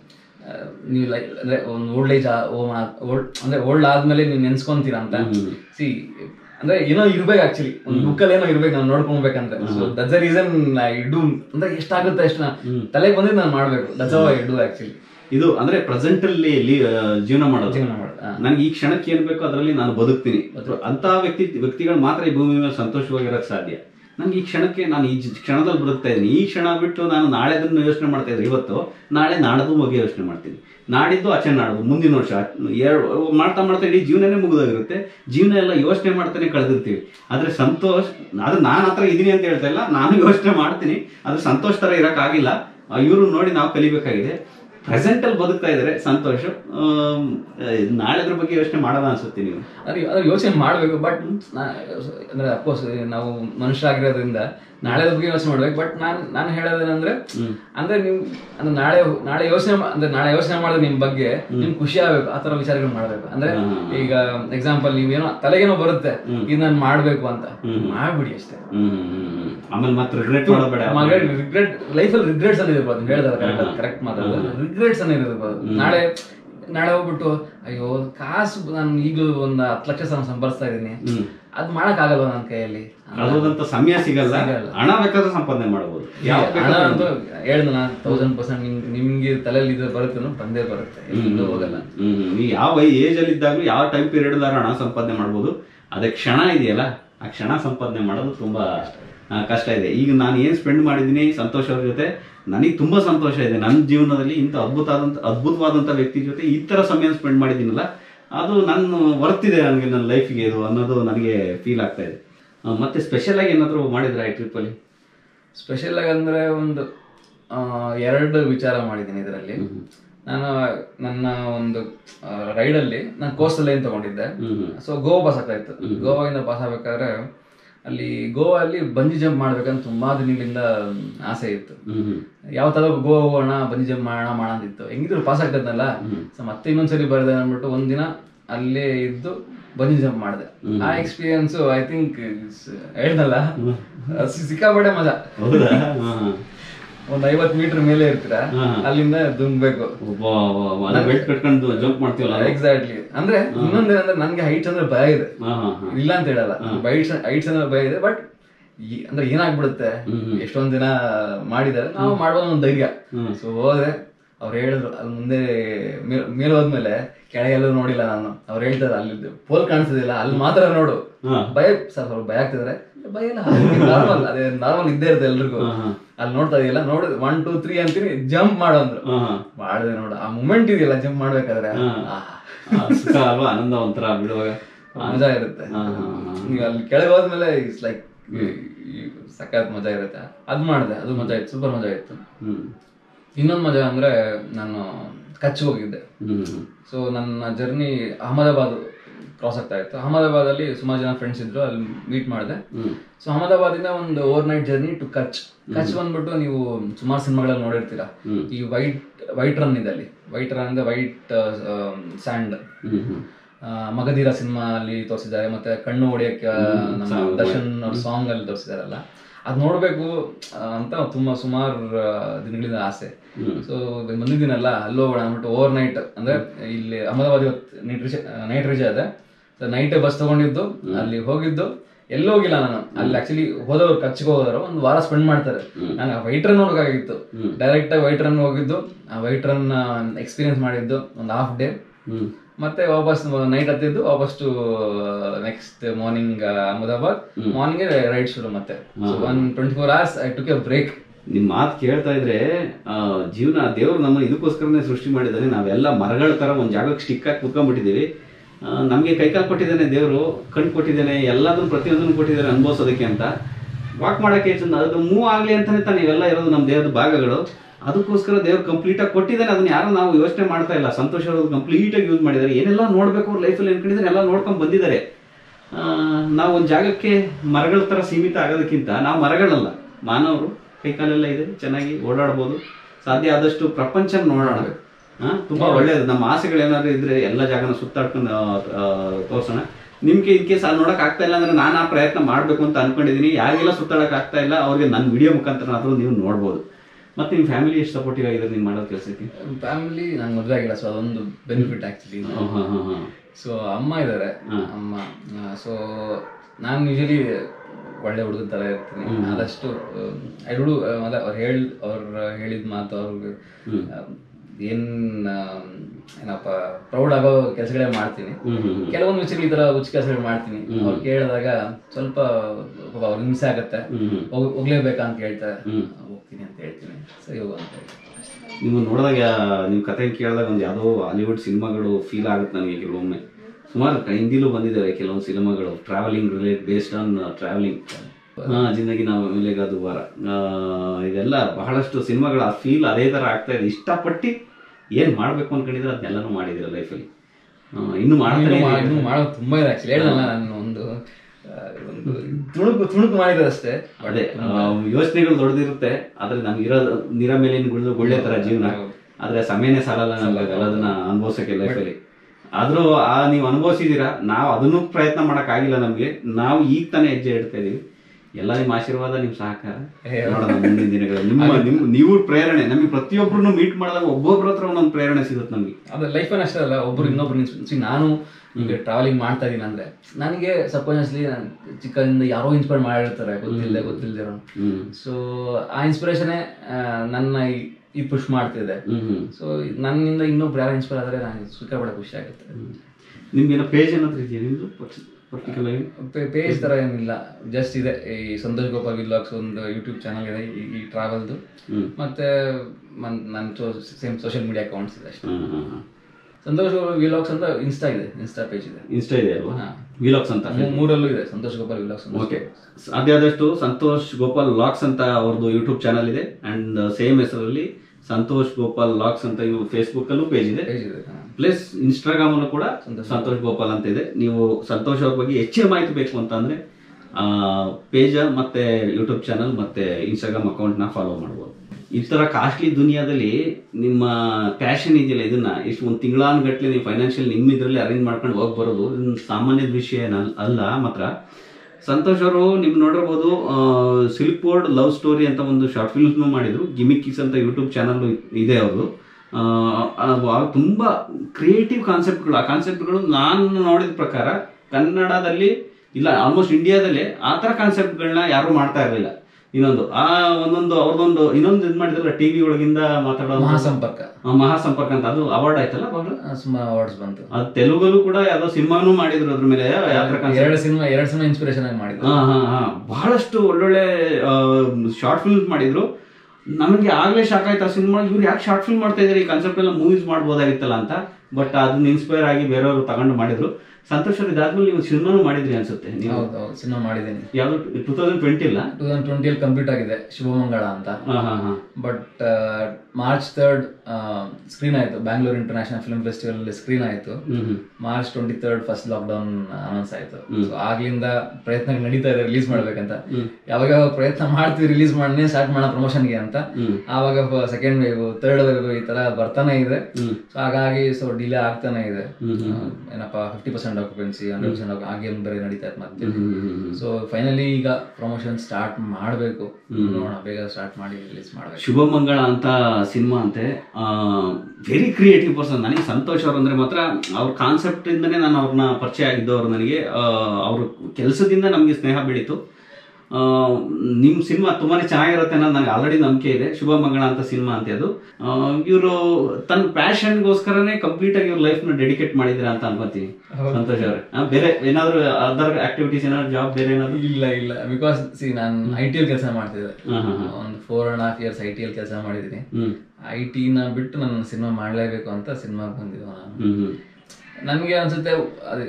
ಆ, ನೀವು ಲೈಕ್ ಅಂದ್ರೆ ಒಂದು ಓಲ್ಡ್ ಏಜ್ ಓಲ್ಡ್ ಅಂದ್ರೆ ಓಲ್ಡ್ ಆದ್ಮೇಲೆ ನೀವು ನೆನ್ಸ್ಕೊಂತೀರಾ ಅಂತ ಸಿ ಅಂದ್ರೆ ಏನೋ ಇರ್ಬೇಕು ಆಕ್ಚುಲಿ ಒಂದು ಬುಕ್ಕಲ್ಲಿ ಏನೋ ಇರ್ಬೇಕು ನಾವು ನೋಡ್ಕೊಬೇಕಂತ so that's the reason I do ಅಂದ್ರೆ ಎಷ್ಟಾಗುತ್ತೆ ಅಷ್ಟು ತಲೆಗೆ ಬಂದಿದ್ದು ನಾನು ಮಾಡ್ಬೇಕು ದಟ್ಸ್ ಐ ಡೂ ಆಕ್ಚುಲಿ ಇದು ಅಂದ್ರೆ ಪ್ರೆಸೆಂಟ್ ಅಲ್ಲಿ ಲಿ- ಆ, ಜೀವನ ಮಾಡೋದು ಜೀವನ ಮಾಡೋದು ಹಾ. ನನಗೆ ಈ ಕ್ಷಣಕ್ಕೆ ಏನ್ ಬೇಕೋ ಅದರಲ್ಲಿ ನಾನು ಬದುಕ್ತೀನಿ ಅಂತ ವ್ಯಕ್ತಿ ವ್ಯಕ್ತಿಗಳು ಮಾತ್ರ ಈ ಭೂಮಿ ಮೇಲೆ ಸಂತೋಷವಾಗಿರಕ್ ಸಾಧ್ಯ ನನಗೆ ಈ ಕ್ಷಣಕ್ಕೆ ನಾನು ಈ ಜಿ- ಕ್ಷಣದಲ್ಲಿ ಬದುಕ್ತಾ ಇದ್ದೀನಿ ಈ ಕ್ಷಣ ಬಿಟ್ಟು ನಾನು ನಾಳೆದನ್ನು ಯೋಚನೆ ಮಾಡ್ತಾ ಇದ್ದೆ ಇವತ್ತು ನಾಳೆ ನಾಡದು ಬಗ್ಗೆ ಯೋಚನೆ ಮಾಡ್ತೀನಿ ನಾಡಿದ್ದು ಆಚೆ ನಾಡದು ಮುಂದಿನ ವರ್ಷ ಎರಡು ಮಾಡ್ತಾ ಮಾಡ್ತಾ ಇಡೀ ಜೀವನನೇ ಮುಗಿದೋಗಿರುತ್ತೆ ಜೀವನ ಎಲ್ಲ ಯೋಚನೆ ಮಾಡ್ತಾನೆ ಕಳೆದಿರ್ತೀವಿ ಆದ್ರೆ ಸಂತೋಷ್ ಆದ್ರೆ ನಾನು ಹತ್ರ ಇದೀನಿ ಅಂತ ಹೇಳ್ತಾ ಇಲ್ಲ ನಾನು ಯೋಚನೆ ಮಾಡ್ತೀನಿ ಆದ್ರೆ ಸಂತೋಷ್ ತರ ಇರಕ್ಕಾಗಿಲ್ಲ ಇವರು ನೋಡಿ ನಾವು ಕಲಿಬೇಕಾಗಿದೆ ಪ್ರೆಸೆಂಟ್ ಅಲ್ಲಿ ಬದುಕ್ತಾ ಇದಾರೆ ಸಂತೋಷ್ ಆಮ್, ನಾಳೆದ್ರ ಬಗ್ಗೆ ಯೋಚನೆ ಮಾಡೋಣ ಅನ್ಸುತ್ತೆ ನೀವು ಅದ್ರ ಅದ್ರ ಯೋಚನೆ ಮಾಡಬೇಕು ಬಟ್ ಅಂದ್ರೆ ಅಫ್ಕೋರ್ಸ್ ನಾವು ಮನುಷ್ಯರಾಗಿರೋದ್ರಿಂದ ನಾಳೆ ಬಗ್ಗೆ ಯೋಚನೆ ಮಾಡ್ಬೇಕು ಬಟ್ ನಾನು ನಾನು ಹೇಳೋದೇನಂದ್ರೆ ಅಂದ್ರೆ ನೀವು ಅಂದ್ರೆ ನಾಳೆ ನಾಳೆ ಯೋಚನೆ ಮಾ- ಅಂದ್ರೆ ನಾಳೆ ಯೋಚನೆ ಮಾಡಿದ್ರೆ ನಿಮ್ ಬಗ್ಗೆ ನಿಮ್ಗೆ ಖುಷಿ ಆಗ್ಬೇಕು ಆ ತರ ವಿಚಾರಗಳು ಮಾಡ್ಬೇಕು ಅಂದ್ರೆ ಈಗ ಎಕ್ಸಾಂಪಲ್ ನೀವೇನೋ ತಲೆಗೇನೋ ಬರುತ್ತೆ ಇದು ನಾನು ಮಾಡ್ಬೇಕು ಅಂತ ಮಾಡ್ಬಿಡಿ ಅಷ್ಟೇ ಹ್ಮ್ ಹ್ಮ್, ಹ್ಮ್. ಆಮೇಲೆ ಮತ್ತೆ ರಿಗ್ರೆಟ್ ಮಾಡೋದು ಬೇಡ ಮಗ ರಿಗ್ರೆಟ್ ಲೈಫಲ್ಲಿ ರಿಗ್ರೆಟ್ಸ್ ಅನ್ನೋ ಇರ್ಬೋದು ಹೇಳಿದ್ರೆ ಕರೆಕ್ಟ್ ಕರೆಕ್ಟ್ ಮಾತಾಡೋದು ರಿಗ್ರೆಟ್ಸ್ ಅನ್ನೋ ಇರ್ಬೋದು ನಾಳೆ ನಾಳೆ ಹೋಗ್ಬಿಟ್ಟು ಅಯ್ಯೋ ಕಾಸು ನಾನು ಈಗಲೂ ಒಂದು ಹತ್ತು ಲಕ್ಷ ನಾನು ಸಂಪಾದಿಸ್ತಾ ಇದ್ದೀನಿ ಅದ್ ಮಾಡಕ್ ಆಗಲ್ವಾ ನನ್ನ ಕೈಯಲ್ಲಿ ಕಳ್ದಂತ ಸಮಯ ಸಿಗಲ್ಲ ಸಿಗಲ್ಲ. ಹಣ ಬೇಕಾದ್ರೆ ಸಂಪಾದನೆ ಮಾಡಬಹುದು ಯಾವ ಹಣ ಅಂತೂ ಹೇಳ್ದ ನಾನು ತೌಸಂಡ್ ಪರ್ಸೆಂಟ್ ನಿಮ್ಗೆ ತಲೆಯಲ್ಲಿ ಇದು ಬರುತ್ತೆ ಅನ್ನೋ ಬಂದೇ ಬರುತ್ತೆ ಎಲ್ಲೂ ಹೋಗಲ್ಲ ಹ್ಮ್ ಹ್ಮ್. ನೀವು ಯಾವ ಏಜ್ ಅಲ್ಲಿ ಇದ್ದಾಗಲೂ ಯಾವ ಟೈಮ್ ಪೀರಿಯಡ್ ಹಣ ಸಂಪಾದನೆ ಮಾಡ್ಬೋದು ಅದೇ ಕ್ಷಣ ಇದೆಯಲ್ಲ ಆ ಕ್ಷಣ ಸಂಪಾದನೆ ಮಾಡೋದು ತುಂಬಾ ಆ, ಕಷ್ಟ ಇದೆ ಈಗ ನಾನು ಏನ್ ಸ್ಪೆಂಡ್ ಮಾಡಿದ್ದೀನಿ ಸಂತೋಷ ಅವ್ರ ಜೊತೆ ನನಗೆ ತುಂಬಾ ಸಂತೋಷ ಇದೆ ನನ್ನ ಜೀವನದಲ್ಲಿ ಇಂಥ ಅದ್ಭುತ ಆದಂತ ಅದ್ಭುತವಾದಂತ ವ್ಯಕ್ತಿ ಜೊತೆ ಈ ತರ ಸಮಯ ಸ್ಪೆಂಡ್ ಮಾಡಿದ್ದೀನಲ್ಲ ಅದು ನನ್ನ ವರ್ತಿದೆ ನನಗೆ ನನ್ನ ಲೈಫಿಗೆ ಇದು ಅನ್ನೋದು ನನಗೆ ಫೀಲ್ ಆಗ್ತಾ ಇದೆ ಆ, ಮತ್ತೆ ಸ್ಪೆಷಲ್ ಆಗಿ ಏನಾದ್ರು ಮಾಡಿದ್ರ ಈ ಟ್ರಿಪ್ ಅಲ್ಲಿ ಸ್ಪೆಷಲ್ ಆಗಿ ಅಂದ್ರೆ ಒಂದು ಆ, ಎರಡು ವಿಚಾರ ಮಾಡಿದ್ದೀನಿ ಇದರಲ್ಲಿ ನಾನು ನನ್ನ ಒಂದು ರೈಡಲ್ಲಿ ನಾನು ಕೋಸ್ಟಲ್ ಲೈನ್ ತಗೊಂಡಿದ್ದೆ ಸೊ ಗೋವಾ ಪಾಸ್ ಆಗ್ತಾ ಇತ್ತು ಗೋವಾದಿಂದ ಪಾಸ್ ಆಗ್ಬೇಕಾದ್ರೆ ಅಲ್ಲಿ ಗೋವಾ ಅಲ್ಲಿ ಬಂಜಿ ಜಂಪ್ ಮಾಡ್ಬೇಕಂತ ತುಂಬಾ ದಿನಗಳಿಂದ ಆಸೆ ಇತ್ತು ಯಾವ ತರ ಗೋವಾ ಹೋಗೋಣ ಬಂಜಿ ಜಂಪ್ ಮಾಡೋಣ ಮಾಡೋಣ ಅಂತಿತ್ತು ಹೆಂಗಿದ್ರು ಪಾಸ್ ಆಗ್ತದಲ್ಲ ಸೊ ಮತ್ತೆ ಇನ್ನೊಂದ್ಸರಿ ಬರದೆ ಅಂದ್ಬಿಟ್ಟು ಒಂದಿನ ಅಲ್ಲೇ ಇದ್ದು ಬಂಜಿ ಜಂಪ್ ಮಾಡಿದೆ ಆ ಎಕ್ಸ್ಪೀರಿಯನ್ಸ್ ಐ ಥಿಂಕ್ ಹೇಳ್ದಲ್ಲ ಅದು ಸಿಕ್ಕಾಪಟ್ಟೆ ಮಜಾ ಹೌದಾ ಹಾ, ಹಾ. ಒಂದ್ ಐವತ್ ಮೀಟರ್ ಮೇಲೆ ಇರ್ತೀರಾ ಅಲ್ಲಿಂದ ದುಂಗ್ಬೇಕು ಒಬ್ಬ ಬೆಲ್ಟ್ ಕಟ್ಕೊಂಡು ಜಂಪ್ ಮಾಡ್ತೀವಲ್ಲ ಅದು? ಎಕ್ಸಾಕ್ಟ್ಲಿ ಅಂದ್ರೆ ಇನ್ನೊಂದೇನಂದ್ರೆ ನನ್ಗೆ ಹೈಟ್ಸ್ ಅಂದ್ರೆ ಭಯ ಇದೆ ಹಾ ಹಾ ಹಾ ಇಲ್ಲ ಅಂತ ಹೇಳಲ್ಲ ಹೈಟ್ಸ್ ಹೈಟ್ಸ್ ಅಂದ್ರೆ ಭಯ ಇದೆ ಬಟ್ ಅಂದ್ರೆ ಏನಾಗ್ಬಿಡುತ್ತೆ ಎಷ್ಟೊಂದ್ ದಿನ ಮಾಡಿದಾರೆ ನಾವು ಮಾಡುವ ಒಂದು ಧೈರ್ಯ ಸೊ ಹೋದೆ ಅವ್ರು ಹೇಳಿದ್ರು ಅಲ್ಲಿ ಮುಂದೆ ಮೇಲ್- ಮೇಲೆ ಹೋದ್ಮೇಲೆ ಕೆಳಗೆಲ್ಲೂ ನೋಡಿಲ್ಲ ನಾನು ಅವ್ರು ಹೇಳ್ತಾರೆ ಅಲ್ಲಿ ಪೋಲ್ ಕಾಣಿಸೋದಿಲ್ಲ ಅಲ್ಲಿ ಮಾತ್ರ ನೋಡು ಭಯ ಸರ್ ಸ್ವಲ್ಪ ಭಯ ಆಗ್ತಿದ್ರೆ ಭಯ ಇಲ್ಲ ನಾರ್ಮಲ್ ಅದೇ ನಾರ್ಮಲ್ ಇದ್ದೇ ಇರುತ್ತೆ ಎಲ್ರಿಗೂ ಅಲ್ಲಿ ನೋಡ್ತಾ ಇದೆಯಲ್ಲ ನೋಡು ಒನ್ ಟೂ ತ್ರೀ ಅಂತೀನಿ ಜಂಪ್ ಮಾಡು ಅಂದ್ರು ಹಾ, ಹಾ. ಮಾಡಿದೆ ನೋಡು ಆ ಮೂಮೆಂಟ್ ಇದೆಯಲ್ಲ ಜಂಪ್ ಮಾಡ್ಬೇಕಾದ್ರೆ ಆಹ್. ಆ ಸುಖ ಅಲ್ವಾ ಆನಂದ ಒಂಥರ ಬಿಡುವಾಗ ಮಜಾ ಇರುತ್ತೆ ನೀವು ಅಲ್ಲಿ ಕೆಳಗೆ ಹೋದ್ಮೇಲೆ ಇಟ್ಸ್ ಲೈಕ್ ಸಖತ್ ಮಜಾ ಇರುತ್ತೆ ಅದ್ ಮಾಡಿದೆ ಅದು ಮಜಾ ಇತ್ತು ಸೂಪರ್ ಮಜಾ ಇತ್ತು ಹ್ಮ್ ಇನ್ನೊಂದು ಮಜಾ ಅಂದ್ರೆ ನಾನು ಕಚ್ ಹೋಗಿದ್ದೆ ಹ್ಮ್ ಹ್ಮ್ ಸೊ ನನ್ನ ಜರ್ನಿ ಅಹಮದಾಬಾದ್ ಕ್ರಾಸ್ ಆಗ್ತಾ ಇತ್ತು ಅಹಮದಾಬಾದಲ್ಲಿ ಸುಮಾರು ಜನ ಫ್ರೆಂಡ್ಸ್ ಇದ್ರು ಅಲ್ಲಿ ಮೀಟ್ ಮಾಡಿದೆ ಸೊ ಅಹಮದಾಬಾದಿಂದ ಒಂದು overnight journey to Kutch Kutch ಬಂದ್ಬಿಟ್ಟು ನೀವು ಸುಮಾರು ಸಿನಿಮಾಗಳಲ್ಲಿ ನೋಡಿರ್ತೀರಾ ಈ ವೈಟ್ ವೈಟ್ ರನ್ ಇದೆ ಅಲ್ಲಿ ವೈಟ್ ರನ್ ಅಂದ್ರೆ ವೈಟ್ ಸ್ಯಾಂಡ್ ಹ್ಮ್ ಹ್ಮ್ ಆ, ಮಗಧೀರ ಸಿನಿಮಾ ಅಲ್ಲಿ ತೋರಿಸಿದ್ದಾರೆ ಮತ್ತೆ ಕಣ್ಣು ಹೊಡೆಯಕ್ಕೆ ಆ, ನಮ್ಮ ದರ್ಶನ್ ಅವ್ರ ಸಾಂಗ್ ಅಲ್ಲಿ ತೋರಿಸಿದಾರಲ್ಲ ಅದ್ ನೋಡ್ಬೇಕು ಆ, ಅಂತ ತುಂಬಾ ಸುಮಾರು ದಿನಗಳಿಂದ ಆಸೆ ಸೊ ಬಂದಿದ್ದೀನಲ್ಲ ಅಲ್ಲೋ ಹೋಗೋಣ ಅಂದ್ಬಿಟ್ಟು ಓವರ್ ನೈಟ್ ಅಂದ್ರೆ ಇಲ್ಲಿ ಅಹಮದಾಬಾದ್ ಇವತ್ತು ನೈಟ್ ರಿಜ ನೈಟ್ ರಿಜ ಇದೆ ನೈಟ್ ಬಸ್ ತಗೊಂಡಿದ್ದು ಅಲ್ಲಿ ಹೋಗಿದ್ದು ಎಲ್ಲೂ ಹೋಗಿಲ್ಲ ನಾನು ಅಲ್ಲಿ ಆಕ್ಚುಲಿ ಹೋದವ್ರು ಕಚ್ಚಿಗೆ ಹೋದವರು ಒಂದು ವಾರ ಸ್ಪೆಂಡ್ ಮಾಡ್ತಾರೆ ನಂಗೆ ಆ ವೈಟ್ ರನ್ ನೋಡೋಕ್ಕಾಗಿತ್ತು ಡೈರೆಕ್ಟ್ ಆಗಿ ವೈಟ್ ರನ್ ಹೋಗಿದ್ದು ಆ ವೈಟ್ ರನ್ ಎಕ್ಸ್ಪೀರಿಯನ್ಸ್ ಮಾಡಿದ್ದು ಒಂದು ಹಾಫ್ ಡೇ ಹ್ಮ್ ಮತ್ತೆ ವಾಪಸ್ ನೈಟ್ ಹತ್ತಿದ್ದು ವಾಪಸ್ to next morning Ahmedabad morning ride ಶುರು ಮತ್ತೆ one twenty four hours I took a break ನಿಮ್ ಮಾತು ಕೇಳ್ತಾ ಇದ್ರೆ ಆ, ಜೀವನ ದೇವ್ರು ನಮ್ಮ ಇದಕ್ಕೋಸ್ಕರನೇ ಸೃಷ್ಟಿ ಮಾಡಿದ್ದಾನೆ ನಾವೆಲ್ಲ ಮರಗಳ ತರ ಒಂದ್ ಜಾಗಕ್ಕೆ ಸ್ಟಿಕ್ ಆಗಿ ಕುತ್ಕೊಂಡ್ಬಿಟ್ಟಿದೀವಿ ಆ, ನಮ್ಗೆ ಕೈಕಾಲು ಕೊಟ್ಟಿದ್ದಾನೆ ದೇವರು ಕಣ್ಣು ಕೊಟ್ಟಿದ್ದಾನೆ ಎಲ್ಲದನ್ನು ಪ್ರತಿಯೊಂದನ್ನು ಕೊಟ್ಟಿದ್ದಾನೆ ಅನುಭವಿಸೋದಕ್ಕೆ ಅಂತ ವಾಕ್ ಮಾಡಕ್ಕೆ ಚಂದ ಅದು ಮೂವ್ ಆಗ್ಲಿ ಅಂತಾನೆ ತಾನೇ ಇವೆಲ್ಲ ಇರೋದು ನಮ್ಮ ದೇಹದ ಭಾಗಗಳು ಅದಕ್ಕೋಸ್ಕರ ದೇವ್ರು ಕಂಪ್ಲೀಟ್ ಆಗಿ ಕೊಟ್ಟಿದ್ದಾನೆ ಅದನ್ನ ಯಾರು ನಾವು ಯೋಚನೆ ಮಾಡ್ತಾ ಇಲ್ಲ ಸಂತೋಷ ಅವರು ಕಂಪ್ಲೀಟ್ ಆಗಿ ಯೂಸ್ ಮಾಡಿದ್ದಾರೆ ಏನೆಲ್ಲ ನೋಡ್ಬೇಕು ಅವ್ರ ಲೈಫಲ್ಲಿ ಅನ್ಕೊಂಡಿದ್ದಾರೆ ಎಲ್ಲ ನೋಡ್ಕೊಂಡ್ ಬಂದಿದ್ದಾರೆ ಆ, ನಾವು ಒಂದು ಜಾಗಕ್ಕೆ ಮರಗಳ ತರ ಸೀಮಿತ ಆಗೋದಕ್ಕಿಂತ ನಾವು ಮರಗಳಲ್ಲ ಮಾನವರು ಕೈಕಾಲೆಲ್ಲ ಇದೆ ಚೆನ್ನಾಗಿ ಓಡಾಡ್ಬೋದು ಸಾಧ್ಯ ಆದಷ್ಟು ಪ್ರಪಂಚ ನೋಡೋಣ ಹಾ ತುಂಬಾ ಒಳ್ಳೇದು ನಮ್ಮ ಆಸೆಗಳೇನಾದ್ರು ಇದ್ರೆ ಎಲ್ಲ ಜಾಗನ ಸುತ್ತಾಡ್ಕೊಂಡು ತೋರ್ಸೋಣ ನಿಮ್ಗೆ ಇನ್ ಕೇಸ್ ಅಲ್ಲಿ ನೋಡಕ್ ಆಗ್ತಾ ಇಲ್ಲ ಅಂದ್ರೆ ನಾನು ಆ ಪ್ರಯತ್ನ ಮಾಡ್ಬೇಕು ಅಂತ ಅನ್ಕೊಂಡಿದೀನಿ ಯಾರಿಗೆಲ್ಲ ಸುತ್ತಾಡಕ್ ಆಗ್ತಾ ಇಲ್ಲ ಅವ್ರಿಗೆ ನನ್ನ ವಿಡಿಯೋ ಮುಖಾಂತರ ನೀವು ನೋಡ್ಬೋದು ಮತ್ತೆ ನಿಮ್ ಫ್ಯಾಮಿಲಿ ಎಷ್ಟು ಸಪೋರ್ಟಿವ್ ಆಗಿದ್ದಾರೆ ನೀವು ಮಾಡೋ ಕೆಲಸಕ್ಕೆ ಫ್ಯಾಮಿಲಿ ನಂಗೆ ಮದುವೆ ಆಗಿಲ್ಲ ಸೊ ಅದೊಂದು ಬೆನಿಫಿಟ್ ಆಕ್ಚುಲಿ ಹಾ ಹಾ ಹಾ ಹಾ ಸೊ ಅಮ್ಮ ಇದ್ದಾರೆ ಅಮ್ಮ ಸೊ ನಾನು ಯೂಶಲಿ ಒಳ್ಳೆ ಹುಡುಗನ ತರ ಇರ್ತೀನಿ ಆದಷ್ಟು ಐ ಡು ಅದೇ ಅವ್ರು ಹೇಳ್ ಅವ್ರು ಹೇಳಿದ ಮಾತು ಅವ್ರಿಗೆ ಏನ್ ಆ, ಏನಪ್ಪ ಪ್ರೌಡ್ ಆಗೋ ಕೆಲಸಗಳೇ ಮಾಡ್ತೀನಿ ಹ್ಮ್ ಹ್ಮ್ ಹ್ಮ್ ಕೆಲವೊಂದು ವಿಷಯಗಳು ಈ ತರ ಹುಚ್ಚ ಕೆಲಸಗಳು ಮಾಡ್ತೀನಿ ಅವ್ರು ಕೇಳಿದಾಗ ಸ್ವಲ್ಪ ಪಾಪ ಅವ್ರಿಗೆ ಹಿಂಸೆ ಆಗತ್ತೆ ಹ್ಮ್ ಹೋಗ್- ಹೋಗ್ಲೇಬೇಕಾ ಅಂತ ಹೇಳ್ತಾರೆ ಹ್ಮ್. ಹೋಗ್ತೀನಿ ಅಂತ ಹೇಳ್ತೀನಿ ಸರಿ ಹೋಗು ಅಂತ ಹೇಳ್ತೀನಿ ನೀವು ನೋಡಿದಾಗ ನೀವು ಕತೆ ಕೇಳಿದಾಗ ಒಂದು ಯಾವುದೋ ಹಾಲಿವುಡ್ ಸಿನಿಮಾಗಳು ಫೀಲ್ ಆಗುತ್ತೆ ನನಗೆ ಕೆಲವೊಮ್ಮೆ ಸುಮಾರು ಕ- ಹಿಂದಿಲೂ ಬಂದಿದ್ದಾವೆ ಕೆಲವೊಂದು ಸಿನಿಮಾಗಳು travelling relate based on travelling ಹಾ ಜಿಂದಗಿ ನಾವು ಮೇಲೆಗಾದು ವಾರ ಆ, ಇದೆಲ್ಲ ಬಹಳಷ್ಟು ಸಿನಿಮಾಗಳ ಫೀಲ್ ಅದೇ ಥರ ಆಗ್ತಾ ಇದೆ ಇಷ್ಟಪಟ್ಟು ಏನು ಮಾಡಬೇಕು ಅನ್ಕೊಂಡಿದ್ರೆ ಅದನ್ನೆಲ್ಲನೂ ಮಾಡಿದ್ದೀರ ಲೈಫಲ್ಲಿ ಇನ್ನು ಮಾಡ್ತಾನೆ ಇನ್ನು ಮಾ- ಇನ್ನು ಮಾಡೋದು ತುಂಬಾ ಇದೆ ಆಕ್ಚುಲಿ ಹೇಳಲ್ಲ ನಾನು ಒಂದು ಆ, ಒಂದು ತುಣುಕು ತುಣುಕು ಮಾಡಿದ್ರೆ ಅಷ್ಟೇ ಅದೇ ಯೋಚನೆಗಳು ದೊಡ್ಡದಿರುತ್ತೆ ಆದ್ರೆ ನಮ್ಗೆ ಇರೋದು ನೀರ ಮೇಲಿನ ಗುಳ್ಳೆ ಗುಳ್ಳೆ ತರ ಜೀವನ ಆದ್ರೆ ಸಮಯನೇ ಸಾಲಲ್ಲ ನಮ್ಗೆ ಎಲ್ಲದನ್ನ ಅನುಭವಿಸಕ್ಕೆ ಲೈಫಲ್ಲಿ ಆದ್ರೂ ಆ ನೀವು ಅನುಭವಿಸಿದೀರಾ ನಾವು ಅದನ್ನು ಪ್ರಯತ್ನ ಮಾಡಕ್ ಆಗಿಲ್ಲ ನಮ್ಗೆ ನಾವು ಈಗ ತಾನೇ ಹೆಜ್ಜೆ ಇಡ್ತಾ ಇದೀವಿ ಎಲ್ಲ ನಿಮ್ಮ ಆಶೀರ್ವಾದ ನಿಮ್ ಸಹಕಾರ ನೋಡೋಣ ಮುಂದಿನ ದಿನಗಳಲ್ಲಿ ನಿಮ್ಮ ನಿಮ್ ನೀವು ಪ್ರೇರಣೆ ನಮಗೆ ಪ್ರತಿಯೊಬ್ಬರನ್ನು ಮೀಟ್ ಮಾಡಿದಾಗ ಒಬ್ಬೊಬ್ರ ಹತ್ರ ಒಂದೊಂದು ಪ್ರೇರಣೆ ಸಿಗುತ್ತೆ ನಮ್ಗೆ ಅದೇ ಲೈಫ್ ಅಷ್ಟೇ ಅಲ್ಲ ಒಬ್ರು ಇನ್ನೊಬ್ರು ಇನ್ಸ್ಪಿರೇಷನ್ ನಾನು ಈಗ ಟ್ರಾವೆಲಿಂಗ್ ಮಾಡ್ತಾ ಇದೀನಿ ಅಂದ್ರೆ ನನಗೆ ಸಬ್ಕಾನ್ಷಿಯಸ್ಲಿ ಚಿಕ್ಕದಿಂದ ಯಾರೋ ಇನ್ಸ್ಪೈರ್ ಮಾಡಿರ್ತಾರೆ ಗೊತ್ತಿಲ್ಲದೆ ಗೊತ್ತಿಲ್ಲದೆ ಹ್ಮ್ ಸೊ ಆ ಇನ್ಸ್ಪಿರೇಷನೇ ನನ್ನ ಈ- ಈ ಪುಷ್ ಮಾಡ್ತಿದೆ ಹ್ಮ್ ಹ್ಮ್ ಸೊ ನನ್ನಿಂದ ಇನ್ನೊಬ್ರು ಯಾರು ಇನ್ಸ್ಪೈರ್ ಆದ್ರೆ ನನಗೆ ಸಿಕ್ಕಾಪಟ್ಟೆ ಖುಷಿ ಆಗುತ್ತೆ ನಿಮ್ಗೇನೋ ಪೇಜ್ ಏನಾದ್ರು ಇದೆಯಾ ನಿಮ್ದು ಪರ್ಟಿಕ್ಯುಲರ್ ಆಗಿ ಪೇಜ್ ತರ ಏನಿಲ್ಲ ಜಸ್ಟ್ ಇದೆ ಈ ಸಂತೋಷ್ ಗೋಪಾಲ್ ವಿಲಾಗ್ಸ್ ಒಂದು ಯೂಟ್ಯೂಬ್ ಚಾನಲ್ ಇದೆ ಈ- ಈ ಟ್ರಾವೆಲ್ದು ಹ್ಮ್ ಮತ್ತೆ ನನ್ನ ಸೇಮ್ ಸೋಷಿಯಲ್ ಮೀಡಿಯಾ ಅಕೌಂಟ್ಸ್ ಇದೆ ಅಷ್ಟೇ hmm hmm hmm Santosh vlogs ಅಂತ ಇನ್ಸ್ಟಾ ಇದೆ ಇನ್ಸ್ಟಾ ಪೇಜ್ ಇದೆ ಇನ್ಸ್ಟಾ ಇದೆ ಅಲ್ವಾ ಹಾ. ವಿಲಾಕ್ಸ್ ಅಂತ ಮೂ- ಮೂರಲ್ಲೂ ಇದೆ ಸಂತೋಷ್ ಗೋಪಾಲ್ ವಿಲಾಗ್ಸ್ ಅಂತ ಓಕೆ ಸಾಧ್ಯ ಆದಷ್ಟು ಸಂತೋಷ್ ಗೋಪಾಲ್ ಲಾಕ್ಸ್ ಅಂತ ಅವ್ರದ್ದು ಯೂಟ್ಯೂಬ್ ಚಾನಲ್ ಇದೆ ಅಂಡ್ ಸೇಮ್ ಹೆಸರಲ್ಲಿ ಸಂತೋಷ್ ಗೋಪಾಲ್ ಲಾಕ್ಸ್ ಅಂತ ಇವು ಫೇಸ್ಬುಕ್ ಅಲ್ಲೂ ಪೇಜ್ ಇದೆ ಪೇಜ್ ಇದೆ ಹಾ. ಪ್ಲಸ್ ಇನ್ಸ್ಟಾಗ್ರಾಮ್ ಅಲ್ಲೂ ಕೂಡ ಸಂತೋಷ್ ಗೋಪಾಲ್ ಅಂತ ಇದೆ ನೀವು ಸಂತೋಷ್ ಅವ್ರ ಬಗ್ಗೆ ಹೆಚ್ಚಿನ ಮಾಹಿತಿ ಬೇಕು ಅಂತ ಅಂದ್ರೆ ಪೇಜ್ ಮತ್ತೆ ಯೂಟ್ಯೂಬ್ ಚಾನಲ್ ಮತ್ತೆ ಇನ್ಸ್ಟಾಗ್ರಾಮ್ ಅಕೌಂಟ್ ನ ಫಾಲೋ ಮಾಡ್ಬೋದು ಈ ತರ ಕಾಸ್ಟ್ಲಿ ದುನಿಯಾದಲ್ಲಿ ನಿಮ್ಮ ಪ್ಯಾಷನ್ ಇದೆಯಲ್ಲ ಇದನ್ನ ಎಷ್ಟು ಒಂದು ತಿಂಗಳಾನ್ಗಟ್ಲೆ ನೀವು ಫೈನಾನ್ಷಿಯಲ್ ನಿಮ್ಮ ಇದರಲ್ಲಿ ಅರೇಂಜ್ ಮಾಡ್ಕೊಂಡು ಹೋಗಿ ಬರೋದು ಇದೊಂದು ಸಾಮಾನ್ಯದ ವಿಷಯ ಏನ- ಅಲ್ಲ ಮಾತ್ರ ಸಂತೋಷ್ ಅವರು ನಿಮ್ ನೋಡಿರ್ಬೋದು ಸಿಲ್ಕ್ ಬೋರ್ಡ್ ಲವ್ ಸ್ಟೋರಿ ಅಂತ ಒಂದು ಶಾರ್ಟ್ ಫಿಲ್ಮ್ ಮಾಡಿದ್ರು ಗಿಮಿಕ್ಕಿಸ್ ಅಂತ ಯೂಟ್ಯೂಬ್ ಚಾನಲ್ ಇದೆ ಅವರು ತುಂಬಾ ಕ್ರಿಯೇಟಿವ್ ಕಾನ್ಸೆಪ್ಟ್ಗಳು ಆ ಕಾನ್ಸೆಪ್ಟ್ಗಳು ನಾನು ನೋಡಿದ ಪ್ರಕಾರ ಕನ್ನಡದಲ್ಲಿ ಇಲ್ಲ ಆಲ್ಮೋಸ್ಟ್ ಇಂಡಿಯಾದಲ್ಲಿ ಆ ಥರ ಕಾನ್ಸೆಪ್ಟ್ಗಳನ್ನ ಯಾರು ಮಾಡ್ತಾ ಇರಲಿಲ್ಲ ಇನ್ನೊಂದು ಆ ಒಂದೊಂದು ಅವ್ರದೊಂದು ಇನ್ನೊಂದು ಇದು ಮಾಡಿದ್ರಲ್ಲ ಟಿವಿ ಒಳಗಿಂದ ಮಾತಾಡೋ ಮಹಾಸಂಪರ್ಕ ಮಹಾಸಂಪರ್ಕ ಅಂತ ಅದು ಅವಾರ್ಡ್ ಆಯ್ತಲ್ಲ ಬಹಳ ಆ, ಸುಮಾರು ಅವಾರ್ಡ್ಸ್ ಬಂತು ಅದು ತೆಲುಗಲ್ಲೂ ಕೂಡ ಯಾವ್ದೋ ಸಿನಿಮಾನು ಮಾಡಿದ್ರು ಅದ್ರ ಮೇಲೆ ಯಾವ ಥರ concept? ಎರಡು ಸಿನಿಮಾ ಎರಡು ಸಿನಿಮಾ ಇನ್ಸ್ಪಿರೇಷನ್ ಆಗಿ ಮಾಡಿದ್ರು ಹಾ ಹಾ ಹಾ ಬಹಳಷ್ಟು ಒಳ್ಳೊಳ್ಳೆ ಶಾರ್ಟ್ ಫಿಲ್ಮ್ಸ್ ಮಾಡಿದ್ರು ನಮಗೆ ಆಗ್ಲೇ ಶಾಕ್ ಆಯ್ತು ಆ ಸಿನಿಮಾ ಇವ್ರು ಯಾಕೆ ಶಾರ್ಟ್ ಫಿಲ್ಮ್ ಮಾಡ್ತಾ ಇದಾರೆ ಈ ಕಾನ್ಸೆಪ್ಟ್ ಎಲ್ಲ ಮೂವೀಸ್ ಮಾಡ್ಬೋದಾಗಿತ್ತಲ್ಲ ಅಂತ ಬಟ್ ಅದನ್ನ ಇನ್ಸ್ಪೈರ್ ಆಗಿ ಬೇರೆಯವರು ತಗೊಂಡು ಮಾಡಿದ್ರು ಸಂತೋಷ್ ಅವ್ರು ಇದಾದ್ಮೇಲೆ ನೀವು ಸಿನಿಮಾನು ಮಾಡಿದ್ರಿ ಅನ್ಸುತ್ತೆ ನೀವು ಹೌದು ಹೌದು ಸಿನಿಮಾ ಮಾಡಿದ್ದೀನಿ ಯಾವ್ದು ಟೂ ತೌಸಂಡ್ ಟ್ವೆಂಟಿ ಇಲ್ಲ ಟೂ ತೌಸಂಡ್ ಟ್ವೆಂಟಿಯಲ್ಲಿ ಕಂಪ್ಲೀಟ್ ಆಗಿದೆ ಶುಭಮಂಗಳ ಅಂತ ಹಾ ಹಾ ಹಾ ಬಟ್ ಮಾರ್ಚ್ ಥರ್ಡ್ ಸ್ಕ್ರೀನ್ ಆಯಿತು Bangalore international film festival screen ಆಯಿತು hmm hmm March twenty third first lockdown announce ಆಯಿತು ಸೊ ಆಗ್ಲಿಂದ ಪ್ರಯತ್ನ ನಡೀತಾ ಇದೆ ರಿಲೀಸ್ ಮಾಡ್ಬೇಕಂತ ಯಾವಾಗ ಯಾವಾಗ ಪ್ರಯತ್ನ ಮಾಡ್ತೀವಿ ರಿಲೀಸ್ ಮಾಡಿ ಸ್ಟಾರ್ಟ್ ಮಾಡೋಣ ಪ್ರಮೋಷನ್ಗೆ ಅಂತ ಆವಾಗ ಸೆಕೆಂಡ್ ವೇವ್ ಥರ್ಡ್ ವೇವ್ ಈ ತರ ಬರ್ತಾನೆ ಇದೆ ಸೊ ಹಾಗಾಗಿ ಸೊ ಡಿಲೇ ಆಗ್ತಾನೆ ಇದೆ ಆ, ಏನಪ್ಪಾ fifty percent occupancy hundred percent ಹಾಗೆ ಬೇರೆ ನಡೀತಾ ಇತ್ತು ಮತ್ತೆ ಸೊ ಫೈನಲಿ ಈಗ ಪ್ರಮೋಷನ್ ಸ್ಟಾರ್ಟ್ ಮಾಡಬೇಕು ನೋಡೋಣ ಬೇಗ ಸ್ಟಾರ್ಟ್ ಮಾಡಿ ರಿಲೀಸ್ ಮಾಡಬೇಕು ಶುಭ ಮಂಗಳ ಅಂತ ಸಿನಿಮಾ ಅಂತೆ ವೆರಿ ಕ್ರಿಯೇಟಿವ್ ಪರ್ಸನ್ ನನಗೆ ಸಂತೋಷ್ ಅವ್ರು ಅಂದ್ರೆ ಮಾತ್ರ ಅವ್ರ ಕಾನ್ಸೆಪ್ಟ್ ಇಂದನೇ ನಾನು ಅವ್ರನ್ನ ಪರಿಚಯ ಆಗಿದ್ದವರು ನನಗೆ ಅವ್ರ ಕೆಲಸದಿಂದ ನಮಗೆ ಸ್ನೇಹ ಬೆಳೀತು ಆ, ನಿಮ್ ಸಿನಿಮಾ ತುಂಬಾನೇ ಚೆನ್ನಾಗಿರುತ್ತೆ ಅನ್ನೋದು ನನಗೆ ಆಲ್ರೆಡಿ ನಂಬಿಕೆ ಇದೆ ಶುಭ ಮಂಗಳ ಅಂತ ಸಿನಿಮಾ ಅಂತ ಅದು ಇವರು ತನ್ನ ಪ್ಯಾಷನ್ಗೋಸ್ಕರನೇ ಕಂಪ್ಲೀಟ್ ಆಗಿ ಇವ್ರ ಲೈಫ್ ನ ಡೆಡಿಕೇಟ್ ಮಾಡಿದಿರ ಅಂತ ಅನ್ಕೋತೀನಿ ಸಂತೋಷ್ ಅವ್ರೆ ಆ, ಬೇರೆ ಏನಾದ್ರು ಅದರ್ ಆಕ್ಟಿವಿಟೀಸ್ ಏನಾದ್ರು ಜಾಬ್ ಬೇರೆ ಏನಾದ್ರು ಇಲ್ಲ ಇಲ್ಲ ಬಿಕಾಸ್ ಸಿ ನಾನು ಐ ಟಿ ಎಲ್ ಕೆಲಸ ಮಾಡ್ತಿದ್ದೆ ಹಾ, ಹಾ, ಹಾ. ಒಂದು four and half years I T L ಕೆಲಸ ಮಾಡಿದ್ದೀನಿ ಹ್ಮ್ ಐ ಟಿನ ಬಿಟ್ಟು ನಾನು ಸಿನಿಮಾ ಮಾಡಲೇಬೇಕು ಅಂತ ಸಿನಿಮಾ ಬಂದಿದ್ದು ನಾನು ಹ್ಮ್ ಹ್ಮ್ ನನಗೆ ಅನ್ಸುತ್ತೆ ಅದು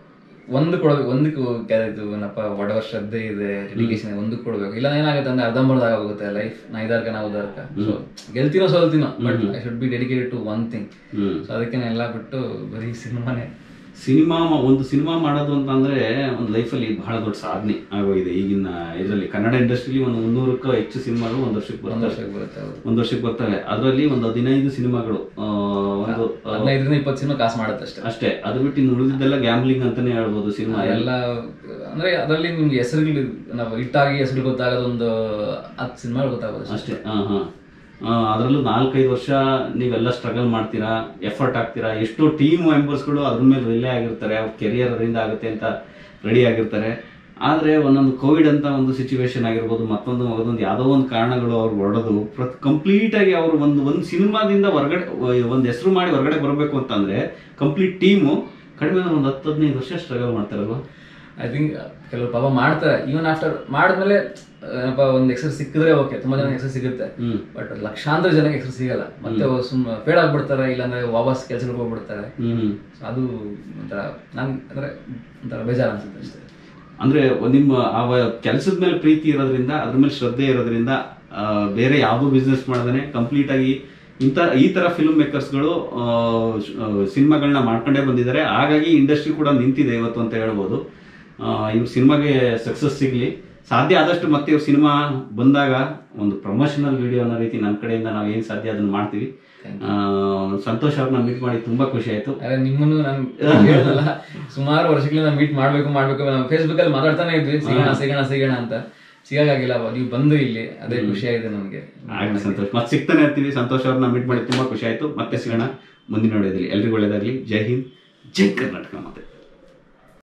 ಒಂದು ಕೊಡಬೇಕು ಒಂದಕ್ಕೆ ಇದು ಏನಪ್ಪ ಒಡವ ಶ್ರದ್ಧೆ ಇದೆ ಡೆಡಿಕೇಶನ್ ಒಂದಕ್ಕೆ ಕೊಡಬೇಕು ಇಲ್ಲ ಏನಾಗುತ್ತೆ ಅಂದ್ರೆ ಅರ್ಧಂಬರ್ಧ ಆಗೋಗುತ್ತೆ ಲೈಫ್ ನಾ ಇದಾರ್ಕ ನಾ ಉದಾರ್ಕ ಸೊ ಗೆಲ್ತೀನೋ ಸೋಲ್ತೀನೋ but I should be dedicated to one thing hmm so ಅದಕ್ಕೆ ನಾನು ಎಲ್ಲ ಬಿಟ್ಟು ಬರೀ ಸಿನಿಮಾನೇ ಸಿನಿಮಾ ಒಂದು ಸಿನಿಮಾ ಮಾಡೋದು ಅಂತಂದ್ರೆ ಒಂದು ಲೈಫಲ್ಲಿ ಬಹಳ ದೊಡ್ಡ ಸಾಧನೆ ಆಗೋಗಿದೆ ಈಗಿನ ಇದರಲ್ಲಿ ಕನ್ನಡ ಇಂಡಸ್ಟ್ರಿಲಿ ಒಂದು ಮುನ್ನೂರಕ್ಕೂ ಹೆಚ್ಚು ಸಿನಿಮಾಗಳು ಒಂದು ವರ್ಷಕ್ಕೆ ಒಂದು ಬರ್ತವೆ ವರ್ಷಕ್ಕೆ ಬರುತ್ತೆ ಹೌದು ಒಂದು ವರ್ಷಕ್ಕೆ ಬರ್ತವೆ ಅದರಲ್ಲಿ ಒಂದು ಹದಿನೈದು ಸಿನಿಮಾಗಳು ಆ, ಒಂದು ಆ, ಹದಿನೈದರಿಂದ ಇಪ್ಪತ್ತು ಸಿನಿಮಾ ಕಾಸು ಮಾಡುತ್ತೆ ಅಷ್ಟೇ ಅಷ್ಟೇ ಅದು ಬಿಟ್ಟು ಇನ್ನು ಉಳಿದಿದ್ದೆಲ್ಲ ಗ್ಯಾಮ್ಲಿಂಗ್ ಅಂತಾನೆ ಹೇಳ್ಬೋದು ಸಿನಿಮಾ ಎಲ್ಲ ಅಂದ್ರೆ ಅದರಲ್ಲಿ ನಿಮ್ಗೆ ಹೆಸರುಗಳು ನಾವು ಹಿಟ್ಟಾಗಿ ಹೆಸರು ಗೊತ್ತಾಗೋದೊಂದು ಹತ್ತು ಸಿನಿಮಾ ಗೊತ್ತಾಗೋದು ಅಷ್ಟೇ ಅಷ್ಟೇ ಹಾ ಹಾ ಅದರಲ್ಲೂ ನಾಲ್ಕೈದು ವರ್ಷ ನೀವೆಲ್ಲ ಸ್ಟ್ರಗಲ್ ಮಾಡ್ತೀರಾ ಎಫರ್ಟ್ ಹಾಕ್ತೀರಾ ಎಷ್ಟೋ ಟೀಮ್ ಮೆಂಬರ್ಸ್ಗಳು ಅದ್ರ ಮೇಲೆ ರಿಲೇ ಆಗಿರ್ತಾರೆ ಅವ್ರ ಕೆರಿಯರ್ ಅದರಿಂದ ಆಗುತ್ತೆ ಅಂತ ರೆಡಿ ಆಗಿರ್ತಾರೆ ಆದರೆ ಒಂದೊಂದು ಕೋವಿಡ್ ಅಂತ ಒಂದು ಸಿಚುವೇಶನ್ ಆಗಿರ್ಬೋದು ಮತ್ತೊಂದು ಮಗದೊಂದು ಯಾವುದೋ ಒಂದು ಕಾರಣಗಳು ಅವ್ರು ಹೊಡೆದು ಪ್ರತ್ ಕಂಪ್ಲೀಟಾಗಿ ಅವರು ಒಂದು ಒಂದು ಸಿನಿಮಾದಿಂದ ಹೊರಗಡೆ ಒಂದು ಹೆಸರು ಮಾಡಿ ಹೊರಗಡೆ ಬರಬೇಕು ಅಂತಂದರೆ ಕಂಪ್ಲೀಟ್ ಟೀಮು ಕಡಿಮೆ ಅಂದ್ರೆ ಒಂದು ಹತ್ತು ಹದಿನೈದು ವರ್ಷ ಸ್ಟ್ರಗಲ್ ಮಾಡ್ತಾರಲ್ವ ಐ ಥಿಂಕ್ ಕೆಲವರು ಪಾಪ ಮಾಡ್ತಾರೆ ಈವನ್ ಆಫ್ಟರ್ ಮಾಡಿದ್ಮೇಲೆ ಏನಪ್ಪ ಒಂದು ಎಕ್ಸರ್ ಸಿಕ್ಕಿದ್ರೆ ಓಕೆ ತುಂಬಾ ಜನ ಎಕ್ಸರ್ ಸಿಗುತ್ತೆ ಹ್ಮ್. ಬಟ್ ಲಕ್ಷಾಂತರ ಜನಕ್ಕೆ ಎಕ್ಸರ್ ಸಿಗಲ್ಲ ಮತ್ತೆ ಅವ್ರು ಸುಮ್ ಫೇಡ್ ಆಗ್ಬಿಡ್ತಾರೆ ಇಲ್ಲಾಂದ್ರೆ ವಾಪಸ್ ಕೆಲ್ಸಕ್ಕೆ ಹೋಗ್ಬಿಡ್ತಾರೆ ಹ್ಞೂ So ಅದು ಒಂಥರ ನನ್ಗೆ ಅಂದ್ರೆ ಒಂಥರ ಬೇಜಾರು ಅನ್ಸುತ್ತೆ ಅಷ್ಟೇ ಅಂದ್ರೆ ನಿಮ್ಮ ಆ ಕೆಲಸದ ಮೇಲೆ ಪ್ರೀತಿ ಇರೋದ್ರಿಂದ ಅದ್ರ ಮೇಲೆ ಶ್ರದ್ಧೆ ಇರೋದ್ರಿಂದ ಆ, ಬೇರೆ ಯಾವುದೋ ಬಿಸ್ನೆಸ್ ಮಾಡದೇ ಕಂಪ್ಲೀಟ್ ಆಗಿ ಇಂಥ ಈ ತರ ಫಿಲ್ಮ್ ಮೇಕರ್ಸ್ಗಳು ಸಿನಿಮಾಗಳನ್ನ ಮಾಡ್ಕೊಂಡೇ ಬಂದಿದ್ದಾರೆ ಹಾಗಾಗಿ ಇಂಡಸ್ಟ್ರಿ ಕೂಡ ನಿಂತಿದೆ ಇವತ್ತು ಅಂತ ಹೇಳ್ಬೋದು ಇವ್ರ ಸಿನಿಮಾಗೆ ಸಕ್ಸಸ್ ಸಿಗ್ಲಿ ಸಾಧ್ಯ ಆದಷ್ಟು ಮತ್ತೆ ಇವ್ರ ಸಿನಿಮಾ ಬಂದಾಗ ಒಂದು ಪ್ರಮೋಷನಲ್ ವಿಡಿಯೋ ಅನ್ನೋ ರೀತಿ ನಮ್ಮ ಕಡೆಯಿಂದ ನಾವು ಏನು ಸಾಧ್ಯ ಅದನ್ನ ಮಾಡ್ತೀವಿ ಆ, ಸಂತೋಷ್ ಅವ್ರನ್ನ ಮೀಟ್ ಮಾಡಿ ತುಂಬಾ ಖುಷಿ ಆಯ್ತು ಅದೇ ನಿಮ್ಮನ್ನು ನಾನು ಹೇಳಲ್ಲ ಸುಮಾರು ವರ್ಷಗಳಿಂದ ಮೀಟ್ ಮಾಡ್ಬೇಕು ಮಾಡ್ಬೇಕು ನಾವು ಫೇಸ್ಬುಕ್ ಅಲ್ಲಿ ಮಾತಾಡ್ತಾನೆ ಇದ್ವಿ ಸಿಗೋಣ ಸಿಗೋಣ ಸಿಗೋಣ ಅಂತ ಸಿಗಾಗಿಲ್ಲ ನೀವು ಬಂದು ಇಲ್ಲಿ ಅದೇ ಖುಷಿ ಆಗಿದೆ ನನಗೆ ಆಗ್ಲಿ ಸಂತೋಷ್ ಮತ್ತೆ ಸಿಗ್ತಾನೆ ಇರ್ತೀವಿ ಸಂತೋಷ್ ಅವ್ರನ್ನ ಮೀಟ್ ಮಾಡಿ ತುಂಬಾ ಖುಷಿ ಆಯ್ತು ಮತ್ತೆ ಸಿಗೋಣ ಮುಂದಿನ ನೋಡೋದ್ರಲ್ಲಿ ಎಲ್ರಿಗೂ ಒಳ್ಳೇದಾಗ್ಲಿ ಜೈ ಹಿಂದ್ ಜೈ ಕರ್ನಾಟಕ ಮತ್ತೆ